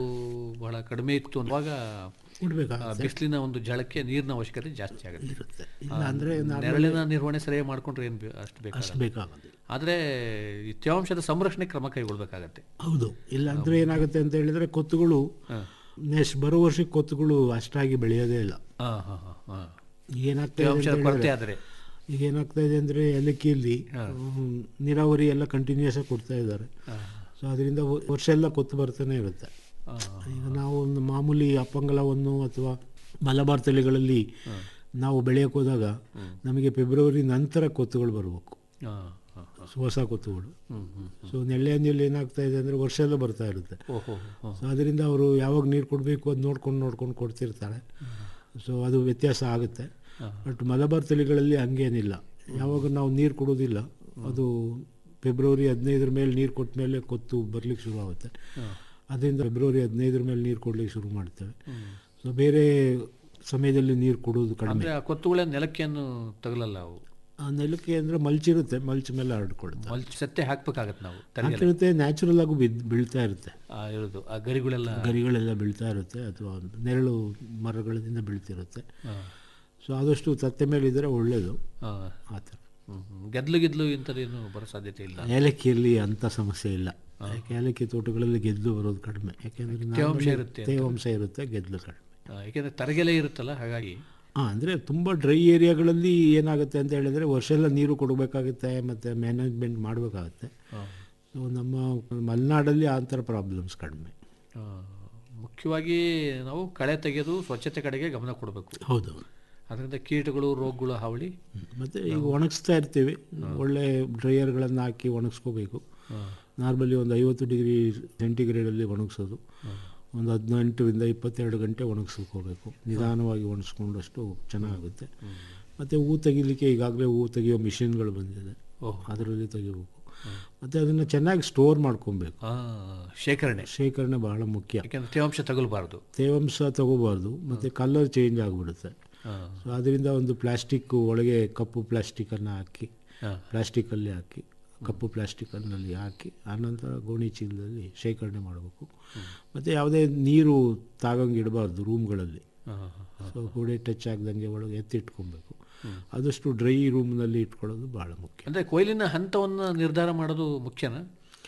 ಬಹಳ ಕಡಿಮೆ ಇತ್ತು ಅವಾಗ ಕೊಡಬೇಕಾಗುತ್ತೆ ಬಿಸಿಲಿನ ಒಂದು ಜಳಕ್ಕೆ ನೀರಿನ ಅವಶ್ಯಕತೆ ಜಾಸ್ತಿ ಆಗುತ್ತೆ ಇರುತ್ತೆ ಇಲ್ಲ ಅಂದರೆ ನೆರಳಿನ ನಿರ್ವಹಣೆ ಸರಿಯಾಗಿ ಮಾಡ್ಕೊಂಡ್ರೆ ಏನು ಅಷ್ಟು ಬೇಕು ಅಷ್ಟು ಬೇಕಾಗೋದಿಲ್ಲ ಆದರೆ ಈ ತೇವಾಂಶದ ಸಂರಕ್ಷಣೆ ಕ್ರಮ ಕೈಗೊಳ್ಬೇಕಾಗತ್ತೆ ಹೌದು ಇಲ್ಲ ಅಂದರೆ ಏನಾಗುತ್ತೆ ಅಂತ ಹೇಳಿದರೆ ಕೊತ್ತುಗಳು ನೆಕ್ಸ್ಟ್ ಬರೋ ವರ್ಷಕ್ಕೆ ಕೊತ್ತುಗಳು ಅಷ್ಟಾಗಿ ಬೆಳೆಯೋದೇ ಇಲ್ಲ ಹಾಂ ಹಾಂ ಹಾಂ ಹಾಂ ಏನಾಗ್ತಾ ಇದೆ ತೇವಾಂಶದ ಅಂತ ಕೊರತೆ ಹೇಳಿದ್ರೆ- ಆದರೆ ಈಗ ಏನಾಗ್ತಾ ಇದೆ ಅಂದರೆ ಏಲಕ್ಕಿಯಲ್ಲಿ ಹ್ಮ್, ನೀರಾವರಿ ಎಲ್ಲ ಕಂಟಿನ್ಯೂಸ್ ಆಗಿ ಕೊಡ್ತಾ ಇದ್ದಾರೆ ಸೊ ಅದರಿಂದ ವ- ವರ್ಷ ಎಲ್ಲ ಕೊತ್ತು ಬರ್ತಾನೆ ಇರುತ್ತೆ ಈಗ ನಾವು ಒಂದು ಮಾಮೂಲಿ ಅಪ್ಪಂಗಲವನ್ನು ಅಥವಾ ಮಲಬಾರ್ ತಳಿಗಳಲ್ಲಿ ನಾವು ಬೆಳೆಯೋಕೆ ಹೋದಾಗ ನಮಗೆ ಫೆಬ್ರವರಿ ನಂತರ ಕೊತ್ತುಗಳು ಬರಬೇಕು ಹಾಂ ಹಾಂ ಹಾಂ ಸೊ ಹೊಸ ಕೊತ್ತುಗಳು ಹ್ಞೂ ಹ್ಞೂ ಸೊ ನೆಲ್ಲೆಹಂದಿಯಲ್ಲಿ ಏನಾಗ್ತಾ ಇದೆ ಅಂದರೆ ವರ್ಷ ಎಲ್ಲ ಬರ್ತಾ ಇರುತ್ತೆ ಓಹೋ ಹಾಂ ಸೊ ಅದರಿಂದ ಅವರು ಯಾವಾಗ ನೀರು ಕೊಡಬೇಕು ಅದು ನೋಡ್ಕೊಂಡು ನೋಡ್ಕೊಂಡು ಕೊಡ್ತಿರ್ತಾರೆ ಸೊ ಅದು ವ್ಯತ್ಯಾಸ ಆಗುತ್ತೆ ಬಟ್ ಮಲಬಾರ್ ತಳಿಗಳಲ್ಲಿ ಹಂಗೇನಿಲ್ಲ ಯಾವಾಗ ನಾವು ನೀರು ಕೊಡೋದಿಲ್ಲ ಅದು ಫೆಬ್ರವರಿ ಹದಿನೈದರ ಮೇಲೆ ನೀರು ಕೊಟ್ಟ ಮೇಲೆ ಕೊತ್ತು ಬರ್ಲಿಕ್ಕೆ ಶುರು ಆಗುತ್ತೆ ಅದರಿಂದ ಫೆಬ್ರವರಿ ಹದಿನೈದರ ಮೇಲೆ ನೀರು ಕೊಡ್ಲಿಕ್ಕೆ ಶುರು ಮಾಡ್ತೇವೆ ಸೊ ಬೇರೆ ಸಮಯದಲ್ಲಿ ನೀರು ಕೊಡೋದು ಕಡಿಮೆ ಅಂದರೆ ಆ ಕೊತ್ತುಗಳ ನೆಲಕ್ಕೆಯನ್ನು ತಗಲಲ್ಲ ಅವು ಆ ನೆಲಕ್ಕೆ ಅಂದರೆ ಮಲ್ಚಿರುತ್ತೆ ಮಲ್ಚ್ ಮೇಲೆ ಹರಡ್ಕೊಳುತ್ತೆ ಮಲ್ಚ್ ಸತ್ತೆ ಹಾಕ್ಬೇಕಾಗತ್ತೆ ನಾವು ತರಗೆಲ್ಲ ಹಾಕಿರುತ್ತೆ ನ್ಯಾಚುರಲ್ ಆಗಿ ಬಿದ್ದು ಬೀಳ್ತಾ ಇರುತ್ತೆ ಇರೋದು ಆ ಗರಿಗಳೆಲ್ಲ ಗರಿಗಳೆಲ್ಲ ಬೀಳ್ತಾ ಇರುತ್ತೆ ಅಥವಾ ನೆರಳು ಮರಗಳಿಂದ ಬೀಳ್ತಿರುತ್ತೆ ಹಾಂ ಸೊ ಆದಷ್ಟು ತತ್ತೆ ಮೇಲೆ ಇದ್ದರೆ ಒಳ್ಳೆಯದು ಹಾಂ ಆ ಥರ ಗೆದ್ಲು ಗಿದ್ಲು ಇಂಥದ್ದೇನು ಬರೋ ಸಾಧ್ಯತೆ ಇಲ್ಲ ಏಲಕ್ಕಿಯಲ್ಲಿ ಅಂಥ ಸಮಸ್ಯೆ ಇಲ್ಲ ಯಾಕೆ ಏಲಕ್ಕಿ ತೋಟಗಳಲ್ಲಿ ಗೆದ್ಲು ಬರೋದು ಕಡಿಮೆ ಯಾಕೆಂದರೆ ತೇವಾಂಶ ಇರುತ್ತೆ ಅಂತ. ತೇವಾಂಶ ಇರುತ್ತೆ ಗೆದ್ಲು ಕಡಿಮೆ ಆ, ಏಕೆಂದ್ರೆ ತರಗೆಲೆ ಇರುತ್ತಲ್ಲ ಹಾಗಾಗಿ ಹಾಂ ಅಂದರೆ ತುಂಬ ಡ್ರೈ ಏರಿಯಾಗಳಲ್ಲಿ ಏನಾಗುತ್ತೆ ಅಂತ ಹೇಳಿದರೆ ವರ್ಷ ಎಲ್ಲ ನೀರು ಕೊಡಬೇಕಾಗುತ್ತೆ ಮತ್ತು ಮ್ಯಾನೇಜ್ಮೆಂಟ್ ಮಾಡಬೇಕಾಗುತ್ತೆ ಸೊ ನಮ್ಮ ಮಲೆನಾಡಲ್ಲಿ ಆ ಥರ ಪ್ರಾಬ್ಲಮ್ಸ್ ಕಡಿಮೆ ಆ, ಮುಖ್ಯವಾಗಿ ನಾವು ಕಳೆ ತೆಗೆಯೋದು ಸ್ವಚ್ಛತೆ ಕಡೆಗೆ ಗಮನ ಕೊಡಬೇಕು ಹೌದು ಅದರಿಂದ ಕೀಟಗಳು ರೋಗಗಳು ಹಾವಳಿ ಮತ್ತು ಈಗ ಒಣಗಿಸ್ತಾ ಇರ್ತೀವಿ ಒಳ್ಳೆ ಡ್ರೈಯರ್ಗಳನ್ನು ಹಾಕಿ ಒಣಗಿಸ್ಕೋಬೇಕು ನಾರ್ಮಲಿ ಒಂದು ಐವತ್ತು ಡಿಗ್ರಿ ಸೆಂಟಿಗ್ರೇಡಲ್ಲಿ ಒಣಗಿಸೋದು ಒಂದು ಹದಿನೆಂಟರಿಂದ ಇಪ್ಪತ್ತೆರಡು ಗಂಟೆ ಒಣಗಿಸ್ಕೋಬೇಕು ನಿಧಾನವಾಗಿ ಒಣಗಿಸ್ಕೊಂಡಷ್ಟು ಚೆನ್ನಾಗುತ್ತೆ ಮತ್ತು ಹೂ ತೆಗಿಲಿಕ್ಕೆ ಈಗಾಗಲೇ ಹೂ ತೆಗಿಯೋ ಮಿಷಿನ್ಗಳು ಬಂದಿದೆ ಅದರಲ್ಲಿ ತೆಗಿಬೇಕು ಮತ್ತು ಅದನ್ನು ಚೆನ್ನಾಗಿ ಸ್ಟೋರ್ ಮಾಡ್ಕೊಬೇಕು ಆ, ಶೇಖರಣೆ ಶೇಖರಣೆ ಬಹಳ ಮುಖ್ಯ ಯಾಕೆಂದ್ರೆ ತೇವಾಂಶ ತಗಲಬಾರ್ದು ತೇವಾಂಶ ತಗೋಬಾರ್ದು ಮತ್ತು ಕಲರ್ ಚೇಂಜ್ ಆಗಿಬಿಡುತ್ತೆ ಹಾಂ ಸೊ ಅದರಿಂದ ಒಂದು ಪ್ಲಾಸ್ಟಿಕ್ ಒಳಗೆ ಕಪ್ಪು ಪ್ಲಾಸ್ಟಿಕ್ಕನ್ನು ಹಾಕಿ ಹಾಂ ಪ್ಲಾಸ್ಟಿಕ್ಕಲ್ಲಿ ಹಾಕಿ ಕಪ್ಪು ಪ್ಲಾಸ್ಟಿಕ್ಕಲ್ಲಿ ಹಾಕಿ ಆನಂತರ ಗೋಣಿ ಚೀಲದಲ್ಲಿ ಶೇಖರಣೆ ಮಾಡಬೇಕು ಮತ್ತು ಯಾವುದೇ ನೀರು ತಾಗಂಗೆ ಇಡಬಾರ್ದು ರೂಮ್ಗಳಲ್ಲಿ ಹಾಂ ಸೊ ಗೋಡೆ ಟಚ್ ಆಗ್ದಂಗೆ ಒಳಗೆ ಎತ್ತಿಟ್ಕೊಬೇಕು ಆದಷ್ಟು ಡ್ರೈ ರೂಮ್ನಲ್ಲಿ ಇಟ್ಕೊಳ್ಳೋದು ಭಾಳ ಮುಖ್ಯ ಅಂದರೆ ಕೊಯ್ಲಿನ ಹಂತವನ್ನು ನಿರ್ಧಾರ ಮಾಡೋದು ಮುಖ್ಯನಾ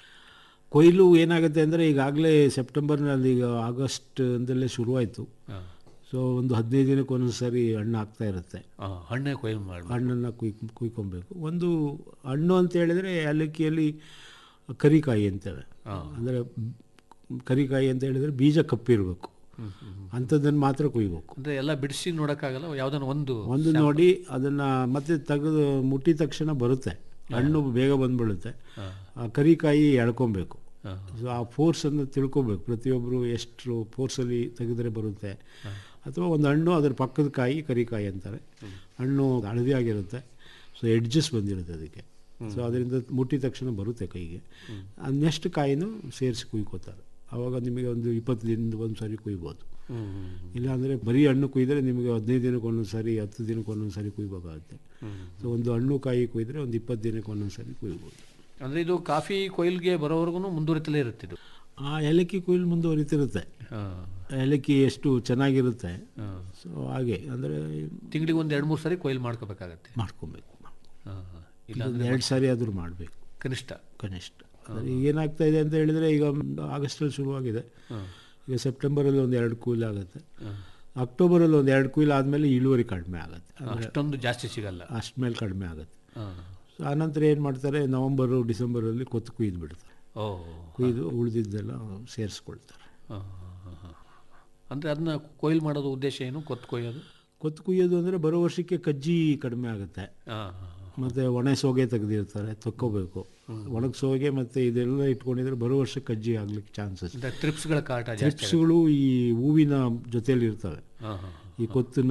ಕೊಯ್ಲು ಏನಾಗುತ್ತೆ ಅಂದರೆ ಈಗಾಗಲೇ ಸೆಪ್ಟೆಂಬರ್ನಲ್ಲಿ ಈಗ ಆಗಸ್ಟ್ ಅಂದಲ್ಲೇ ಶುರುವಾಯಿತು ಹಾಂ ಸೊ ಒಂದು ಹದಿನೈದು ದಿನಕ್ಕೆ ಒಂದೊಂದು ಸಾರಿ ಹಣ್ಣು ಆಗ್ತಾ ಇರುತ್ತೆ ಹಾಂ ಹಣ್ಣೆ ಕೊಯ್ಲು ಮಾಡಿ ಹಣ್ಣನ್ನು ಕುಯ್ ಕುಯ್ಕೊಬೇಕು ಒಂದು ಹಣ್ಣು ಅಂತ ಹೇಳಿದರೆ ಏಲಕ್ಕಿಯಲ್ಲಿ ಕರಿಕಾಯಿ ಅಂತೇವೆ ಅಂದರೆ ಕರಿಕಾಯಿ ಅಂತ ಹೇಳಿದರೆ ಬೀಜ ಕಪ್ಪಿರಬೇಕು ಅಂಥದ್ದನ್ನು ಮಾತ್ರ ಕುಯ್ಬೇಕು ಅಂದರೆ ಎಲ್ಲ ಬಿಡಿಸಿ ನೋಡೋಕ್ಕಾಗಲ್ಲ ಯಾವುದನ್ನು ಒಂದು ಒಂದು ನೋಡಿ ಅದನ್ನು ಮತ್ತೆ ತೆಗೆದು ಮುಟ್ಟಿದ ತಕ್ಷಣ ಬರುತ್ತೆ ಹಣ್ಣು ಬೇಗ ಬಂದ್ಬಿಡುತ್ತೆ ಆ ಕರಿಕಾಯಿ ಎಳ್ಕೊಬೇಕು ಸೊ ಆ ಫೋರ್ಸನ್ನು ತಿಳ್ಕೊಬೇಕು ಪ್ರತಿಯೊಬ್ಬರು ಎಷ್ಟು ಫೋರ್ಸಲ್ಲಿ ತೆಗೆದ್ರೆ ಬರುತ್ತೆ ಅಥವಾ ಒಂದು ಹಣ್ಣು ಅದ್ರ ಪಕ್ಕದ ಕಾಯಿ ಕರಿಕಾಯಿ ಅಂತಾರೆ ಹಣ್ಣು ಹಳದಿ ಆಗಿರುತ್ತೆ ಸೊ ಎಡ್ಜಸ್ ಬಂದಿರುತ್ತೆ ಅದಕ್ಕೆ ಸೊ ಅದರಿಂದ ಮುಟ್ಟಿದ ತಕ್ಷಣ ಬರುತ್ತೆ ಕೈಗೆ ನೆಕ್ಸ್ಟ್ ಕಾಯಿನೂ ಸೇರಿಸಿ ಕುಯ್ಕೋತಾರೆ ಆವಾಗ ನಿಮಗೆ ಒಂದು ಇಪ್ಪತ್ತು ದಿನದ ಒಂದು ಸಾರಿ ಕುಯ್ಬೋದು ಇಲ್ಲಾಂದರೆ ಬರೀ ಹಣ್ಣು ಕುಯ್ದರೆ ನಿಮಗೆ ಹದಿನೈದು ದಿನಕ್ಕೆ ಒಂದೊಂದು ಸಾರಿ ಹತ್ತು ದಿನಕ್ಕೆ ಒಂದೊಂದು ಸಾರಿ ಕುಯ್ಬೇಕಾಗುತ್ತೆ ಸೊ ಒಂದು ಹಣ್ಣು ಕಾಯಿ ಕುಯ್ದರೆ ಒಂದು ಇಪ್ಪತ್ತು ದಿನಕ್ಕೆ ಒಂದೊಂದು ಸಾರಿ ಕುಯ್ಬೋದು ಅಂದರೆ ಇದು ಕಾಫಿ ಕೊಯ್ಲಿಗೆ ಬರೋವರೆಗೂ ಮುಂದುವರಿತಲೇ ಇರುತ್ತೆ ಇದು ಆ ಏಲಕ್ಕಿ ಕೊಯ್ಲು ಮುಂದುವರಿತಿರುತ್ತೆ ಹಾಂ ಏಲಕ್ಕಿ ಎಷ್ಟು ಚೆನ್ನಾಗಿರುತ್ತೆ ಸೊ ಹಾಗೆ ಅಂದರೆ ತಿಂಗಳಿಗೆ ಒಂದು ಎರಡು ಮೂರು ಸಾರಿ ಕೊಯ್ಲು ಮಾಡ್ಕೋಬೇಕಾಗತ್ತೆ ಮಾಡ್ಕೊಬೇಕು ಹಾಂ ಇಲ್ಲ ಒಂದು ಎರಡು ಸಾರಿ ಆದರೂ ಮಾಡಬೇಕು ಕನಿಷ್ಠ ಕನಿಷ್ಠ ಅಂದರೆ ಏನಾಗ್ತಾ ಇದೆ ಅಂತ ಹೇಳಿದರೆ ಈಗ ಆಗಸ್ಟಲ್ಲಿ ಶುರುವಾಗಿದೆ ಈಗ ಸೆಪ್ಟೆಂಬರಲ್ಲಿ ಒಂದು ಎರಡು ಕೂಲ್ ಆಗುತ್ತೆ ಅಕ್ಟೋಬರಲ್ಲಿ ಒಂದು ಎರಡು ಕೂಲ್ ಆದಮೇಲೆ ಇಳುವರಿ ಕಡಿಮೆ ಆಗುತ್ತೆ ಅಷ್ಟೊಂದು ಜಾಸ್ತಿ ಸಿಗಲ್ಲ ಅಷ್ಟು ಮೇಲೆ ಕಡಿಮೆ ಆಗುತ್ತೆ ಹಾಂ ಸೊ ಆನಂತರ ಏನು ಮಾಡ್ತಾರೆ ನವಂಬರು ಡಿಸೆಂಬರಲ್ಲಿ ಕೊತ್ತು ಕುಯ್ದು ಬಿಡ್ತಾರೆ ಓ ಕುಯ್ದು ಉಳಿದಿದ್ದೆಲ್ಲ ಸೇರಿಸ್ಕೊಳ್ತಾರೆ ಹಾಂ ಹಾಂ ಅಂದರೆ ಅದನ್ನ ಕೊಯ್ಲು ಮಾಡೋದು ಉದ್ದೇಶ ಏನು ಕೊತ್ತು ಕೊಯ್ಯೋದು ಕೊತ್ತು ಕುಯ್ಯೋದು ಅಂದರೆ ಬರೋ ವರ್ಷಕ್ಕೆ ಕಜ್ಜಿ ಕಡಿಮೆ ಆಗುತ್ತೆ ಹಾಂ ಮತ್ತು ಒಣ ಸೋಗೆ ತೆಗೆದಿರ್ತಾರೆ ತೊಕ್ಕೋಬೇಕು ಒಣಗ ಸೋಗೆ ಮತ್ತು ಇದೆಲ್ಲ ಇಟ್ಕೊಂಡಿದ್ರೆ ಬರೋ ವರ್ಷಕ್ಕೆ ಕಜ್ಜಿ ಆಗ್ಲಿಕ್ಕೆ ಚಾನ್ಸಸ್ ಅಂದರೆ ಟ್ರಿಪ್ಸ್ಗಳ ಕಾಟ ಜಾಸ್ತಿ ಚಿಪ್ಸ್ಗಳು ಈ ಹೂವಿನ ಜೊತೆಯಲ್ಲಿ ಇರ್ತವೆ ಹಾಂ ಹಾಂ ಈ ಕೊತ್ತಿನ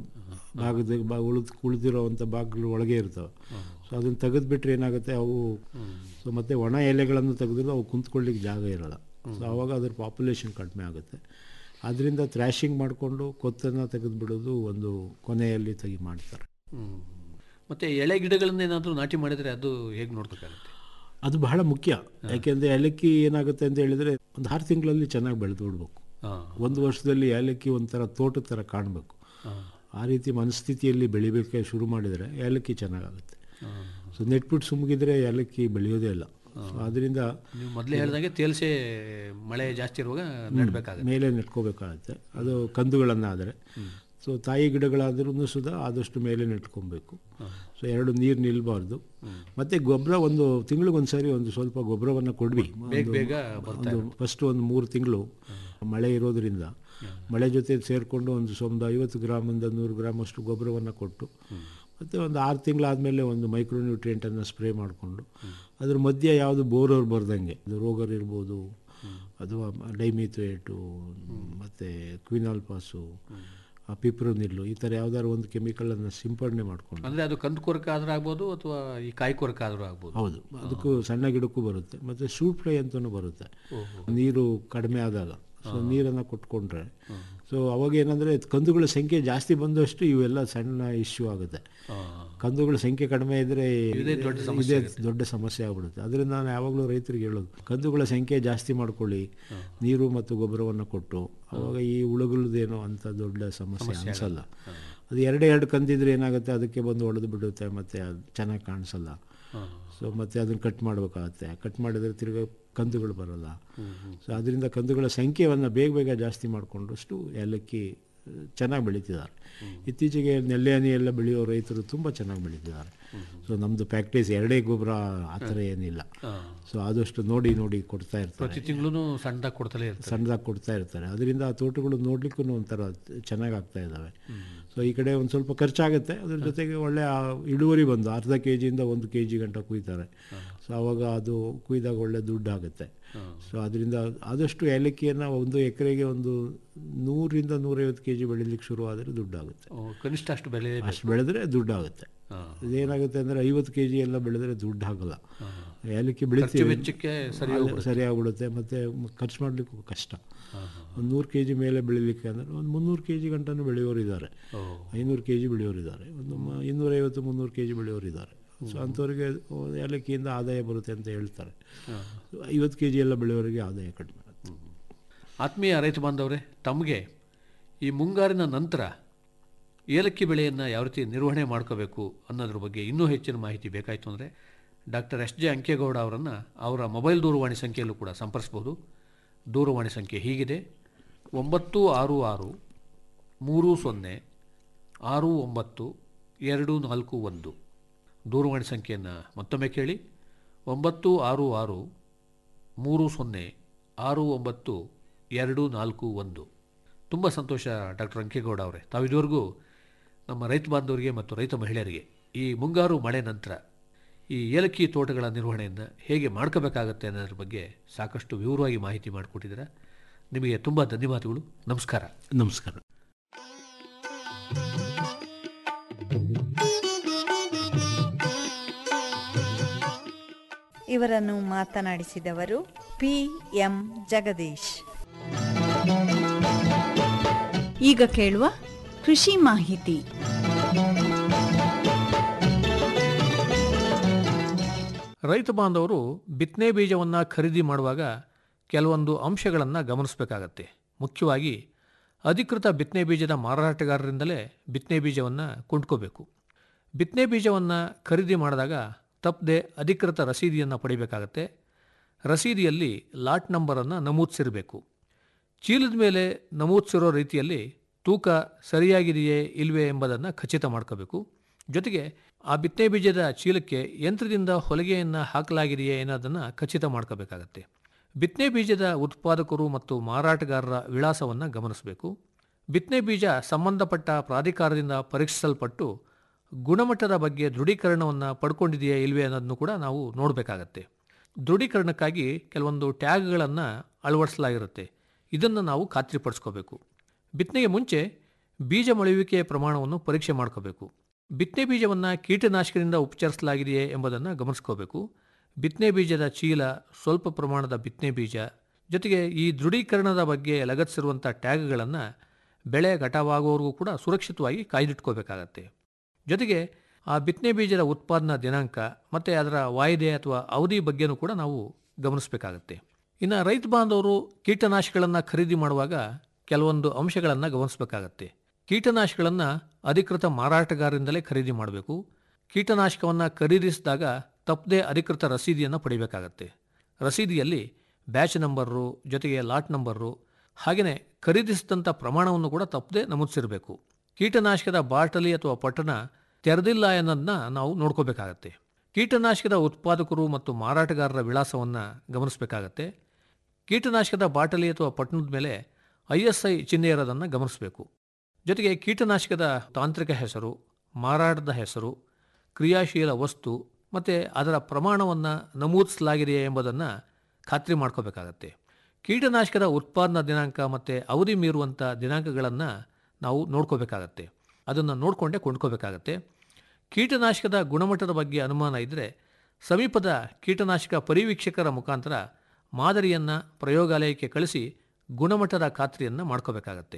ಭಾಗದ ಬಾ ಉಳಿದು ಉಳಿದಿರೋವಂಥ ಭಾಗಗಳು ಒಳಗೆ ಇರ್ತವೆ ಸೊ ಅದನ್ನು ತೆಗೆದುಬಿಟ್ರೆ ಏನಾಗುತ್ತೆ ಅವು ಸೊ ಮತ್ತು ಒಣ ಎಲೆಗಳನ್ನು ತೆಗೆದ್ರೆ ಅವು ಕುಂತ್ಕೊಳ್ಳಿಕ್ಕೆ ಜಾಗ ಇರಲ್ಲ ಸೊ ಆವಾಗ ಅದ್ರ ಪಾಪ್ಯುಲೇಷನ್ ಕಡಿಮೆ ಆಗುತ್ತೆ ಅದರಿಂದ ಥ್ರ್ಯಾಶಿಂಗ್ ಮಾಡಿಕೊಂಡು ಕೊತ್ತನ್ನು ತೆಗೆದುಬಿಡೋದು ಒಂದು ಕೊನೆಯಲ್ಲಿ ತೆಗಿ ಮಾಡ್ತಾರೆ ಹ್ಞೂ ಮತ್ತು ಎಳೆ ಗಿಡಗಳನ್ನ ಏನಾದರೂ ನಾಟಿ ಮಾಡಿದರೆ ಅದು ಹೇಗೆ ನೋಡ್ಬೇಕಾಗುತ್ತೆ ಅದು ಬಹಳ ಮುಖ್ಯ ಯಾಕೆಂದರೆ ಏಲಕ್ಕಿ ಏನಾಗುತ್ತೆ ಅಂತ ಹೇಳಿದರೆ ಒಂದು ಆರು ತಿಂಗಳಲ್ಲಿ ಚೆನ್ನಾಗಿ ಬೆಳೆದು ಬಿಡ್ಬೇಕು ಹಾಂ ಒಂದು ವರ್ಷದಲ್ಲಿ ಏಲಕ್ಕಿ ಒಂಥರ ತೋಟದ ಥರ ಕಾಣಬೇಕು ಹಾಂ ಆ ರೀತಿ ಮನಸ್ಥಿತಿಯಲ್ಲಿ ಬೆಳಿಬೇಕೆ ಶುರು ಮಾಡಿದರೆ ಏಲಕ್ಕಿ ಚೆನ್ನಾಗಾಗುತ್ತೆ ಹಾಂ ಸೊ ನೆಟ್ಬಿಟ್ಟು ಸುಮ್ಗಿದ್ರೆ ಏಲಕ್ಕಿ ಬೆಳೆಯೋದೇ ಇಲ್ಲ ಸೊ ಅದರಿಂದ ನೀವು ಮೊದಲೇ ಹೇಳಿದಾಗೆ ತೇಲ್ಸೆ ಮಳೆ ಜಾಸ್ತಿ ಇರುವಾಗ ನೆಡಬೇಕಾಗುತ್ತೆ ಮೇಲೆ ನೆಟ್ಕೋಬೇಕಾಗತ್ತೆ ಅದು ಕಂದುಗಳನ್ನಾದರೆ ಸೊ ತಾಯಿ ಗಿಡಗಳಾದ್ರೂ ಸುಧಾ ಆದಷ್ಟು ಮೇಲೆ ನೆಟ್ಕೊಬೇಕು ಸೊ ಎರಡು ನೀರು ನಿಲ್ಬಾರ್ದು ಮತ್ತು ಗೊಬ್ಬರ ಒಂದು ತಿಂಗಳಿಗೊಂದು ಸಾರಿ ಒಂದು ಸ್ವಲ್ಪ ಗೊಬ್ಬರವನ್ನು ಕೊಡ್ವಿ ಬೇಗ ಒಂದು- ಬೇಗ ಬರ್ತಾ ಒಂದು ಫಸ್ಟ್ ಒಂದು ಮೂರು ತಿಂಗಳು ಮಳೆ ಇರೋದ್ರಿಂದ ಮಳೆ ಜೊತೆ ಸೇರಿಕೊಂಡು ಒಂದು ಒಂದು ಐವತ್ತು ಗ್ರಾಮಿಂದ ನೂರು ಗ್ರಾಮ್ ಅಷ್ಟು ಗೊಬ್ಬರವನ್ನು ಕೊಟ್ಟು ಮತ್ತು ಒಂದು ಆರು ತಿಂಗಳಾದಮೇಲೆ ಒಂದು ಮೈಕ್ರೋ ನ್ಯೂಟ್ರಿಯೆಂಟನ್ನು ಸ್ಪ್ರೇ ಮಾಡಿಕೊಂಡು ಅದ್ರ ಮಧ್ಯೆ ಯಾವುದು ಬೋರರ್ ಬರ್ದಂಗೆ ಅದು ರೋಗರ್ ಇರ್ಬೋದು ಅಥವಾ ಡೈಮಿಥೇಟು ಮತ್ತು ಕ್ವಿನಾಲ್ ಪಾಸು ಪಿಪ್ರೋನಿಲ್ಲು ಈ ಥರ ಯಾವ್ದಾದ್ರು ಒಂದು ಕೆಮಿಕಲನ್ನು ಸಿಂಪಡಣೆ ಮಾಡಿಕೊಂಡು ಅಂದರೆ ಅದು ಕಂದು ಕೊರಕ ಆದ್ರೂ ಆಗ್ಬೋದು ಅಥವಾ ಈ ಕಾಯಿ ಕೊರಕ ಆದ್ರೂ ಆಗ್ಬೋದು ಹೌದು ಅದಕ್ಕೂ ಸಣ್ಣ ಗಿಡಕ್ಕೂ ಬರುತ್ತೆ ಮತ್ತು ಶೂಟ್ ಫ್ಲೈ ಅಂತಲೂ ಬರುತ್ತೆ ನೀರು ಕಡಿಮೆ ಆದಾಗ ಸೊ ನೀರನ್ನು ಕೊಟ್ಕೊಂಡ್ರೆ ಸೊ ಅವಾಗ ಏನಂದರೆ ಕಂದುಗಳ ಸಂಖ್ಯೆ ಜಾಸ್ತಿ ಬಂದಷ್ಟು ಇವೆಲ್ಲ ಸಣ್ಣ ಇಶ್ಯೂ ಆಗುತ್ತೆ ಕಂದುಗಳ ಸಂಖ್ಯೆ ಕಡಿಮೆ ಇದ್ದರೆ ಇದೇ ದೊಡ್ಡ ಸಮಸ್ಯೆ ಆಗ್ಬಿಡುತ್ತೆ ಅದರಿಂದ ನಾನು ಯಾವಾಗಲೂ ರೈತರಿಗೆ ಹೇಳೋದು ಕಂದುಗಳ ಸಂಖ್ಯೆ ಜಾಸ್ತಿ ಮಾಡ್ಕೊಳ್ಳಿ ನೀರು ಮತ್ತು ಗೊಬ್ಬರವನ್ನು ಕೊಟ್ಟು ಅವಾಗ ಈ ಉಳುಗಳದ್ದೇನೋ ಅಂತ ದೊಡ್ಡ ಸಮಸ್ಯೆ ಅನಿಸಲ್ಲ ಅದು ಎರಡೇ ಎರಡು ಕಂದಿದ್ರೆ ಏನಾಗುತ್ತೆ ಅದಕ್ಕೆ ಬಂದು ಹೊಡೆದು ಬಿಡುತ್ತೆ ಮತ್ತು ಅದು ಚೆನ್ನಾಗಿ ಕಾಣಿಸಲ್ಲ ಸೊ ಮತ್ತೆ ಅದನ್ನು ಕಟ್ ಮಾಡಬೇಕಾಗತ್ತೆ ಕಟ್ ಮಾಡಿದರೆ ತಿರ್ಗಾ ಕಂದುಗಳು ಬರಲ್ಲ ಸೊ ಅದರಿಂದ ಕಂದುಗಳ ಸಂಖ್ಯೆಯನ್ನು ಬೇಗ ಬೇಗ ಜಾಸ್ತಿ ಮಾಡಿಕೊಂಡಷ್ಟು ಏಲಕ್ಕಿ ಚೆನ್ನಾಗಿ ಬೆಳೀತಿದ್ದಾರೆ ಇತ್ತೀಚೆಗೆ ನೆಲ್ಲೆ ಹನಿ ಎಲ್ಲ ಬೆಳೆಯೋ ರೈತರು ತುಂಬ ಚೆನ್ನಾಗಿ ಬೆಳೀತಿದ್ದಾರೆ ಸೊ ನಮ್ಮದು ಪ್ರಾಕ್ಟೀಸ್ ಎರಡೇ ಗೊಬ್ಬರ ಆ ಥರ ಏನಿಲ್ಲ ಸೊ ಆದಷ್ಟು ನೋಡಿ ನೋಡಿ ಕೊಡ್ತಾ ಇರ್ತಾರೆ ಪ್ರತಿ ತಿಂಗಳು ಸಣ್ಣದಾಗಿ ಕೊಡ್ತಲೇ ಇರ್ತಾರೆ ಸಣ್ಣದಾಗಿ ಕೊಡ್ತಾ ಇರ್ತಾರೆ ಅದರಿಂದ ಆ ತೋಟಗಳು ನೋಡ್ಲಿಕ್ಕೂ ಒಂಥರ ಚೆನ್ನಾಗಿ ಆಗ್ತಾ ಇದ್ದಾವೆ ಸೊ ಈ ಕಡೆ ಒಂದು ಸ್ವಲ್ಪ ಖರ್ಚಾಗುತ್ತೆ ಅದ್ರ ಜೊತೆಗೆ ಒಳ್ಳೆ ಆ ಇಳುವರಿ ಬಂದು ಅರ್ಧ ಕೆ ಜಿಯಿಂದ ಒಂದು ಕೆ ಜಿ ಗಂಟ ಕುಯ್ತಾರೆ ಸೊ ಆವಾಗ ಅದು ಕುಯ್ದಾಗ ಒಳ್ಳೆ ದುಡ್ಡು ಆಗುತ್ತೆ ಸೊ ಅದರಿಂದ ಆದಷ್ಟು ಏಲಕ್ಕಿಯನ್ನು ಒಂದು ಎಕರೆಗೆ ಒಂದು ನೂರಿಂದ ನೂರೈವತ್ತು ಕೆ ಜಿ ಬೆಳಿಲಿಕ್ಕೆ ಶುರು ಆದರೆ ದುಡ್ಡಾಗುತ್ತೆ ಓ, ಕನಿಷ್ಠ ಅಷ್ಟು ಬೆಲೆ ಅಷ್ಟು ಬೆಳೆದ್ರೆ ದುಡ್ಡಾಗುತ್ತೆ ಇದೇನಾಗುತ್ತೆ ಅಂದರೆ ಐವತ್ತು ಕೆ ಜಿ ಎಲ್ಲ ಬೆಳೆದ್ರೆ ದುಡ್ಡು ಆಗಲ್ಲ ಏಲಕ್ಕಿ ಬೆಳಿತೀವಿ ವೆಚ್ಚಕ್ಕೆ ಸರಿ ಸರಿಯಾಗ್ಬಿಡುತ್ತೆ ಮತ್ತು ಖರ್ಚು ಮಾಡಲಿಕ್ಕೂ ಕಷ್ಟ ಒಂದು ನೂರು ಕೆ ಜಿ ಮೇಲೆ ಬೆಳಿಲಿಕ್ಕೆ ಅಂದರೆ ಒಂದು ಮುನ್ನೂರು ಕೆ ಜಿ ಗಂಟನೂ ಬೆಳೆಯೋರು ಇದ್ದಾರೆ ಐನೂರು ಕೆ ಜಿ ಬೆಳೆಯೋರು ಇದ್ದಾರೆ ಒಂದು ಮ- ಇನ್ನೂರೈವತ್ತು ಮುನ್ನೂರು ಕೆ ಜಿ ಬೆಳೆಯೋರು ಇದ್ದಾರೆ ಸೊ ಅಂಥವ್ರಿಗೆ ಏಲಕ್ಕಿಯಿಂದ ಆದಾಯ ಬರುತ್ತೆ ಅಂತ ಹೇಳ್ತಾರೆ ಐವತ್ತು ಕೆ ಜಿ ಎಲ್ಲ ಬೆಳೆಯೋರಿಗೆ ಆದಾಯ ಕಡಿಮೆ ಆಗುತ್ತೆ ಆತ್ಮೀಯ ರೈತ ಬಾಂಧವರೇ ತಮಗೆ ಈ ಮುಂಗಾರಿನ ನಂತರ ಏಲಕ್ಕಿ ಬೆಳೆಯನ್ನು ಯಾವ ರೀತಿ ನಿರ್ವಹಣೆ ಮಾಡ್ಕೋಬೇಕು ಅನ್ನೋದ್ರ ಬಗ್ಗೆ ಇನ್ನೂ ಹೆಚ್ಚಿನ ಮಾಹಿತಿ ಬೇಕಾಯಿತು ಅಂದರೆ ಡಾಕ್ಟರ್ ಎಸ್ ಜೆ ಅಂಕೇಗೌಡ ಅವರನ್ನು ಅವರ ಮೊಬೈಲ್ ದೂರವಾಣಿ ಸಂಖ್ಯೆಯಲ್ಲೂ ಕೂಡ ಸಂಪರ್ಸ್ಬೋದು ದೂರವಾಣಿ ಸಂಖ್ಯೆ ಹೀಗಿದೆ ಒಂಬತ್ತು ಆರು ಆರು ಮೂರು ಸೊನ್ನೆ ಆರು ಒಂಬತ್ತು ಎರಡು ನಾಲ್ಕು ಒಂದು ದೂರವಾಣಿ ಸಂಖ್ಯೆಯನ್ನು ಮತ್ತೊಮ್ಮೆ ಕೇಳಿ ಒಂಬತ್ತು ಆರು ಆರು ಮೂರು ಸೊನ್ನೆ ಆರು ಒಂಬತ್ತು ಎರಡು ನಾಲ್ಕು ಒಂದು ತುಂಬ ಸಂತೋಷ ಡಾಕ್ಟರ್ ಅಂಕೇಗೌಡ ಅವರೇ ತಾವು ಇದುವರೆಗೂ ನಮ್ಮ ರೈತ ಬಾಂಧವರಿಗೆ ಮತ್ತು ರೈತ ಮಹಿಳೆಯರಿಗೆ ಈ ಮುಂಗಾರು ಮಳೆ ನಂತರ ಈ ಏಲಕ್ಕಿ ತೋಟಗಳ ನಿರ್ವಹಣೆಯನ್ನು ಹೇಗೆ ಮಾಡ್ಕೋಬೇಕಾಗತ್ತೆ ಅನ್ನೋದ್ರ ಬಗ್ಗೆ ಸಾಕಷ್ಟು ವಿವರವಾಗಿ ಮಾಹಿತಿ ಮಾಡಿಕೊಟ್ಟಿದ್ದೀರಾ ನಿಮಗೆ ತುಂಬ ಧನ್ಯವಾದಗಳು ನಮಸ್ಕಾರ ನಮಸ್ಕಾರ ಇವರನ್ನು ಮಾತನಾಡಿಸಿದವರು ಪಿ ಎಂ ಜಗದೀಶ್ ಈಗ ಕೇಳುವ ಕೃಷಿ ಮಾಹಿತಿ ರೈತ ಬಾಂಧವರು ಬಿತ್ತನೆ ಬೀಜವನ್ನು ಖರೀದಿ ಮಾಡುವಾಗ ಕೆಲವೊಂದು ಅಂಶಗಳನ್ನು ಗಮನಿಸಬೇಕಾಗತ್ತೆ ಮುಖ್ಯವಾಗಿ ಅಧಿಕೃತ ಬಿತ್ತನೆ ಬೀಜದ ಮಾರಾಟಗಾರರಿಂದಲೇ ಬಿತ್ತನೆ ಬೀಜವನ್ನು ಕೊಂಡ್ಕೋಬೇಕು ಬಿತ್ತನೆ ಬೀಜವನ್ನು ಖರೀದಿ ಮಾಡಿದಾಗ ತಪ್ಪದೆ ಅಧಿಕೃತ ರಸೀದಿಯನ್ನು ಪಡಿಬೇಕಾಗತ್ತೆ ರಸೀದಿಯಲ್ಲಿ ಲಾಟ್ ನಂಬರನ್ನು ನಮೂದಿಸಿರಬೇಕು ಚೀಲದ ಮೇಲೆ ನಮೂದಿಸಿರೋ ರೀತಿಯಲ್ಲಿ ತೂಕ ಸರಿಯಾಗಿದೆಯೇ ಇಲ್ವೇ ಎಂಬುದನ್ನು ಖಚಿತ ಮಾಡ್ಕೋಬೇಕು ಜೊತೆಗೆ ಆ ಬಿತ್ತನೆ ಬೀಜದ ಚೀಲಕ್ಕೆ ಯಂತ್ರದಿಂದ ಹೊಲಿಗೆಯನ್ನು ಹಾಕಲಾಗಿದೆಯೇ ಅನ್ನೋದನ್ನು ಖಚಿತ ಮಾಡ್ಕೋಬೇಕಾಗತ್ತೆ ಬಿತ್ತನೆ ಬೀಜದ ಉತ್ಪಾದಕರು ಮತ್ತು ಮಾರಾಟಗಾರರ ವಿಳಾಸವನ್ನು ಗಮನಿಸಬೇಕು ಬಿತ್ತನೆ ಬೀಜ ಸಂಬಂಧಪಟ್ಟ ಪ್ರಾಧಿಕಾರದಿಂದ ಪರೀಕ್ಷಿಸಲ್ಪಟ್ಟು ಗುಣಮಟ್ಟದ ಬಗ್ಗೆ ದೃಢೀಕರಣವನ್ನು ಪಡ್ಕೊಂಡಿದೆಯೇ ಇಲ್ವೇ ಅನ್ನೋದನ್ನು ಕೂಡ ನಾವು ನೋಡಬೇಕಾಗತ್ತೆ ದೃಢೀಕರಣಕ್ಕಾಗಿ ಕೆಲವೊಂದು ಟ್ಯಾಗ್ಗಳನ್ನು ಅಳವಡಿಸಲಾಗಿರುತ್ತೆ ಇದನ್ನು ನಾವು ಖಾತ್ರಿಪಡಿಸ್ಕೋಬೇಕು ಬಿತ್ತನೆಗೆ ಮುಂಚೆ ಬೀಜ ಮೊಳೆಯುವಿಕೆಯ ಪ್ರಮಾಣವನ್ನು ಪರೀಕ್ಷೆ ಮಾಡ್ಕೋಬೇಕು ಬಿತ್ತನೆ ಬೀಜವನ್ನು ಕೀಟನಾಶಕದಿಂದ ಉಪಚರಿಸಲಾಗಿದೆಯೇ ಎಂಬುದನ್ನು ಗಮನಿಸ್ಕೋಬೇಕು ಬಿತ್ತನೆ ಬೀಜದ ಚೀಲ ಸ್ವಲ್ಪ ಪ್ರಮಾಣದ ಬಿತ್ತನೆ ಬೀಜ ಜೊತೆಗೆ ಈ ದೃಢೀಕರಣದ ಬಗ್ಗೆ ಲಗತ್ತಿಸಿರುವಂಥ ಟ್ಯಾಗ್ಗಳನ್ನು ಬೆಳೆ ಘಟವಾಗುವವರೆಗೂ ಕೂಡ ಸುರಕ್ಷಿತವಾಗಿ ಕಾಯ್ದಿಟ್ಕೋಬೇಕಾಗತ್ತೆ ಜೊತೆಗೆ ಆ ಬಿತ್ತನೆ ಬೀಜದ ಉತ್ಪಾದನಾ ದಿನಾಂಕ ಮತ್ತು ಅದರ ವಾಯ್ದೆ ಅಥವಾ ಅವಧಿ ಬಗ್ಗೆನೂ ಕೂಡ ನಾವು ಗಮನಿಸಬೇಕಾಗತ್ತೆ ಇನ್ನು ರೈತ ಬಾಂಧವರು ಕೀಟನಾಶಕಗಳನ್ನು ಖರೀದಿ ಮಾಡುವಾಗ ಕೆಲವೊಂದು ಅಂಶಗಳನ್ನು ಗಮನಿಸಬೇಕಾಗತ್ತೆ ಕೀಟನಾಶಕಗಳನ್ನು ಅಧಿಕೃತ ಮಾರಾಟಗಾರರಿಂದಲೇ ಖರೀದಿ ಮಾಡಬೇಕು ಕೀಟನಾಶಕವನ್ನು ಖರೀದಿಸಿದಾಗ ತಪ್ಪದೇ ಅಧಿಕೃತ ರಸೀದಿಯನ್ನು ಪಡಿಬೇಕಾಗತ್ತೆ ರಸೀದಿಯಲ್ಲಿ ಬ್ಯಾಚ್ ನಂಬರು ಜೊತೆಗೆ ಲಾಟ್ ನಂಬರು ಹಾಗೆಯೇ ಖರೀದಿಸಿದಂಥ ಪ್ರಮಾಣವನ್ನು ಕೂಡ ತಪ್ಪದೇ ನಮೂದಿಸಿರಬೇಕು ಕೀಟನಾಶಕದ ಬಾಟಲಿ ಅಥವಾ ಪಟ್ಟಣ ತೆರೆದಿಲ್ಲ ಅನ್ನೋದನ್ನ ನಾವು ನೋಡ್ಕೋಬೇಕಾಗತ್ತೆ ಕೀಟನಾಶಕದ ಉತ್ಪಾದಕರು ಮತ್ತು ಮಾರಾಟಗಾರರ ವಿಳಾಸವನ್ನು ಗಮನಿಸಬೇಕಾಗತ್ತೆ ಕೀಟನಾಶಕದ ಬಾಟಲಿ ಅಥವಾ ಪಟ್ಟಣದ ಮೇಲೆ ಐ ಎಸ್ ಐ ಚಿಹ್ನೆ ಇರೋದನ್ನು ಗಮನಿಸಬೇಕು ಜೊತೆಗೆ ಕೀಟನಾಶಕದ ತಾಂತ್ರಿಕ ಹೆಸರು ಮಾರಾಟದ ಹೆಸರು ಕ್ರಿಯಾಶೀಲ ವಸ್ತು ಮತ್ತು ಅದರ ಪ್ರಮಾಣವನ್ನು ನಮೂದಿಸಲಾಗಿದೆಯೇ ಎಂಬುದನ್ನು ಖಾತ್ರಿ ಮಾಡ್ಕೋಬೇಕಾಗತ್ತೆ ಕೀಟನಾಶಕದ ಉತ್ಪಾದನಾ ದಿನಾಂಕ ಮತ್ತು ಅವಧಿ ಮೀರುವಂಥ ದಿನಾಂಕಗಳನ್ನು ನಾವು ನೋಡ್ಕೋಬೇಕಾಗತ್ತೆ ಅದನ್ನು ನೋಡಿಕೊಂಡೇ ಕೊಂಡ್ಕೋಬೇಕಾಗತ್ತೆ ಕೀಟನಾಶಕದ ಗುಣಮಟ್ಟದ ಬಗ್ಗೆ ಅನುಮಾನ ಇದ್ದರೆ ಸಮೀಪದ ಕೀಟನಾಶಕ ಪರಿವೀಕ್ಷಕರ ಮುಖಾಂತರ ಮಾದರಿಯನ್ನು ಪ್ರಯೋಗಾಲಯಕ್ಕೆ ಕಳಿಸಿ ಗುಣಮಟ್ಟದ ಖಾತ್ರಿಯನ್ನು ಮಾಡ್ಕೋಬೇಕಾಗತ್ತೆ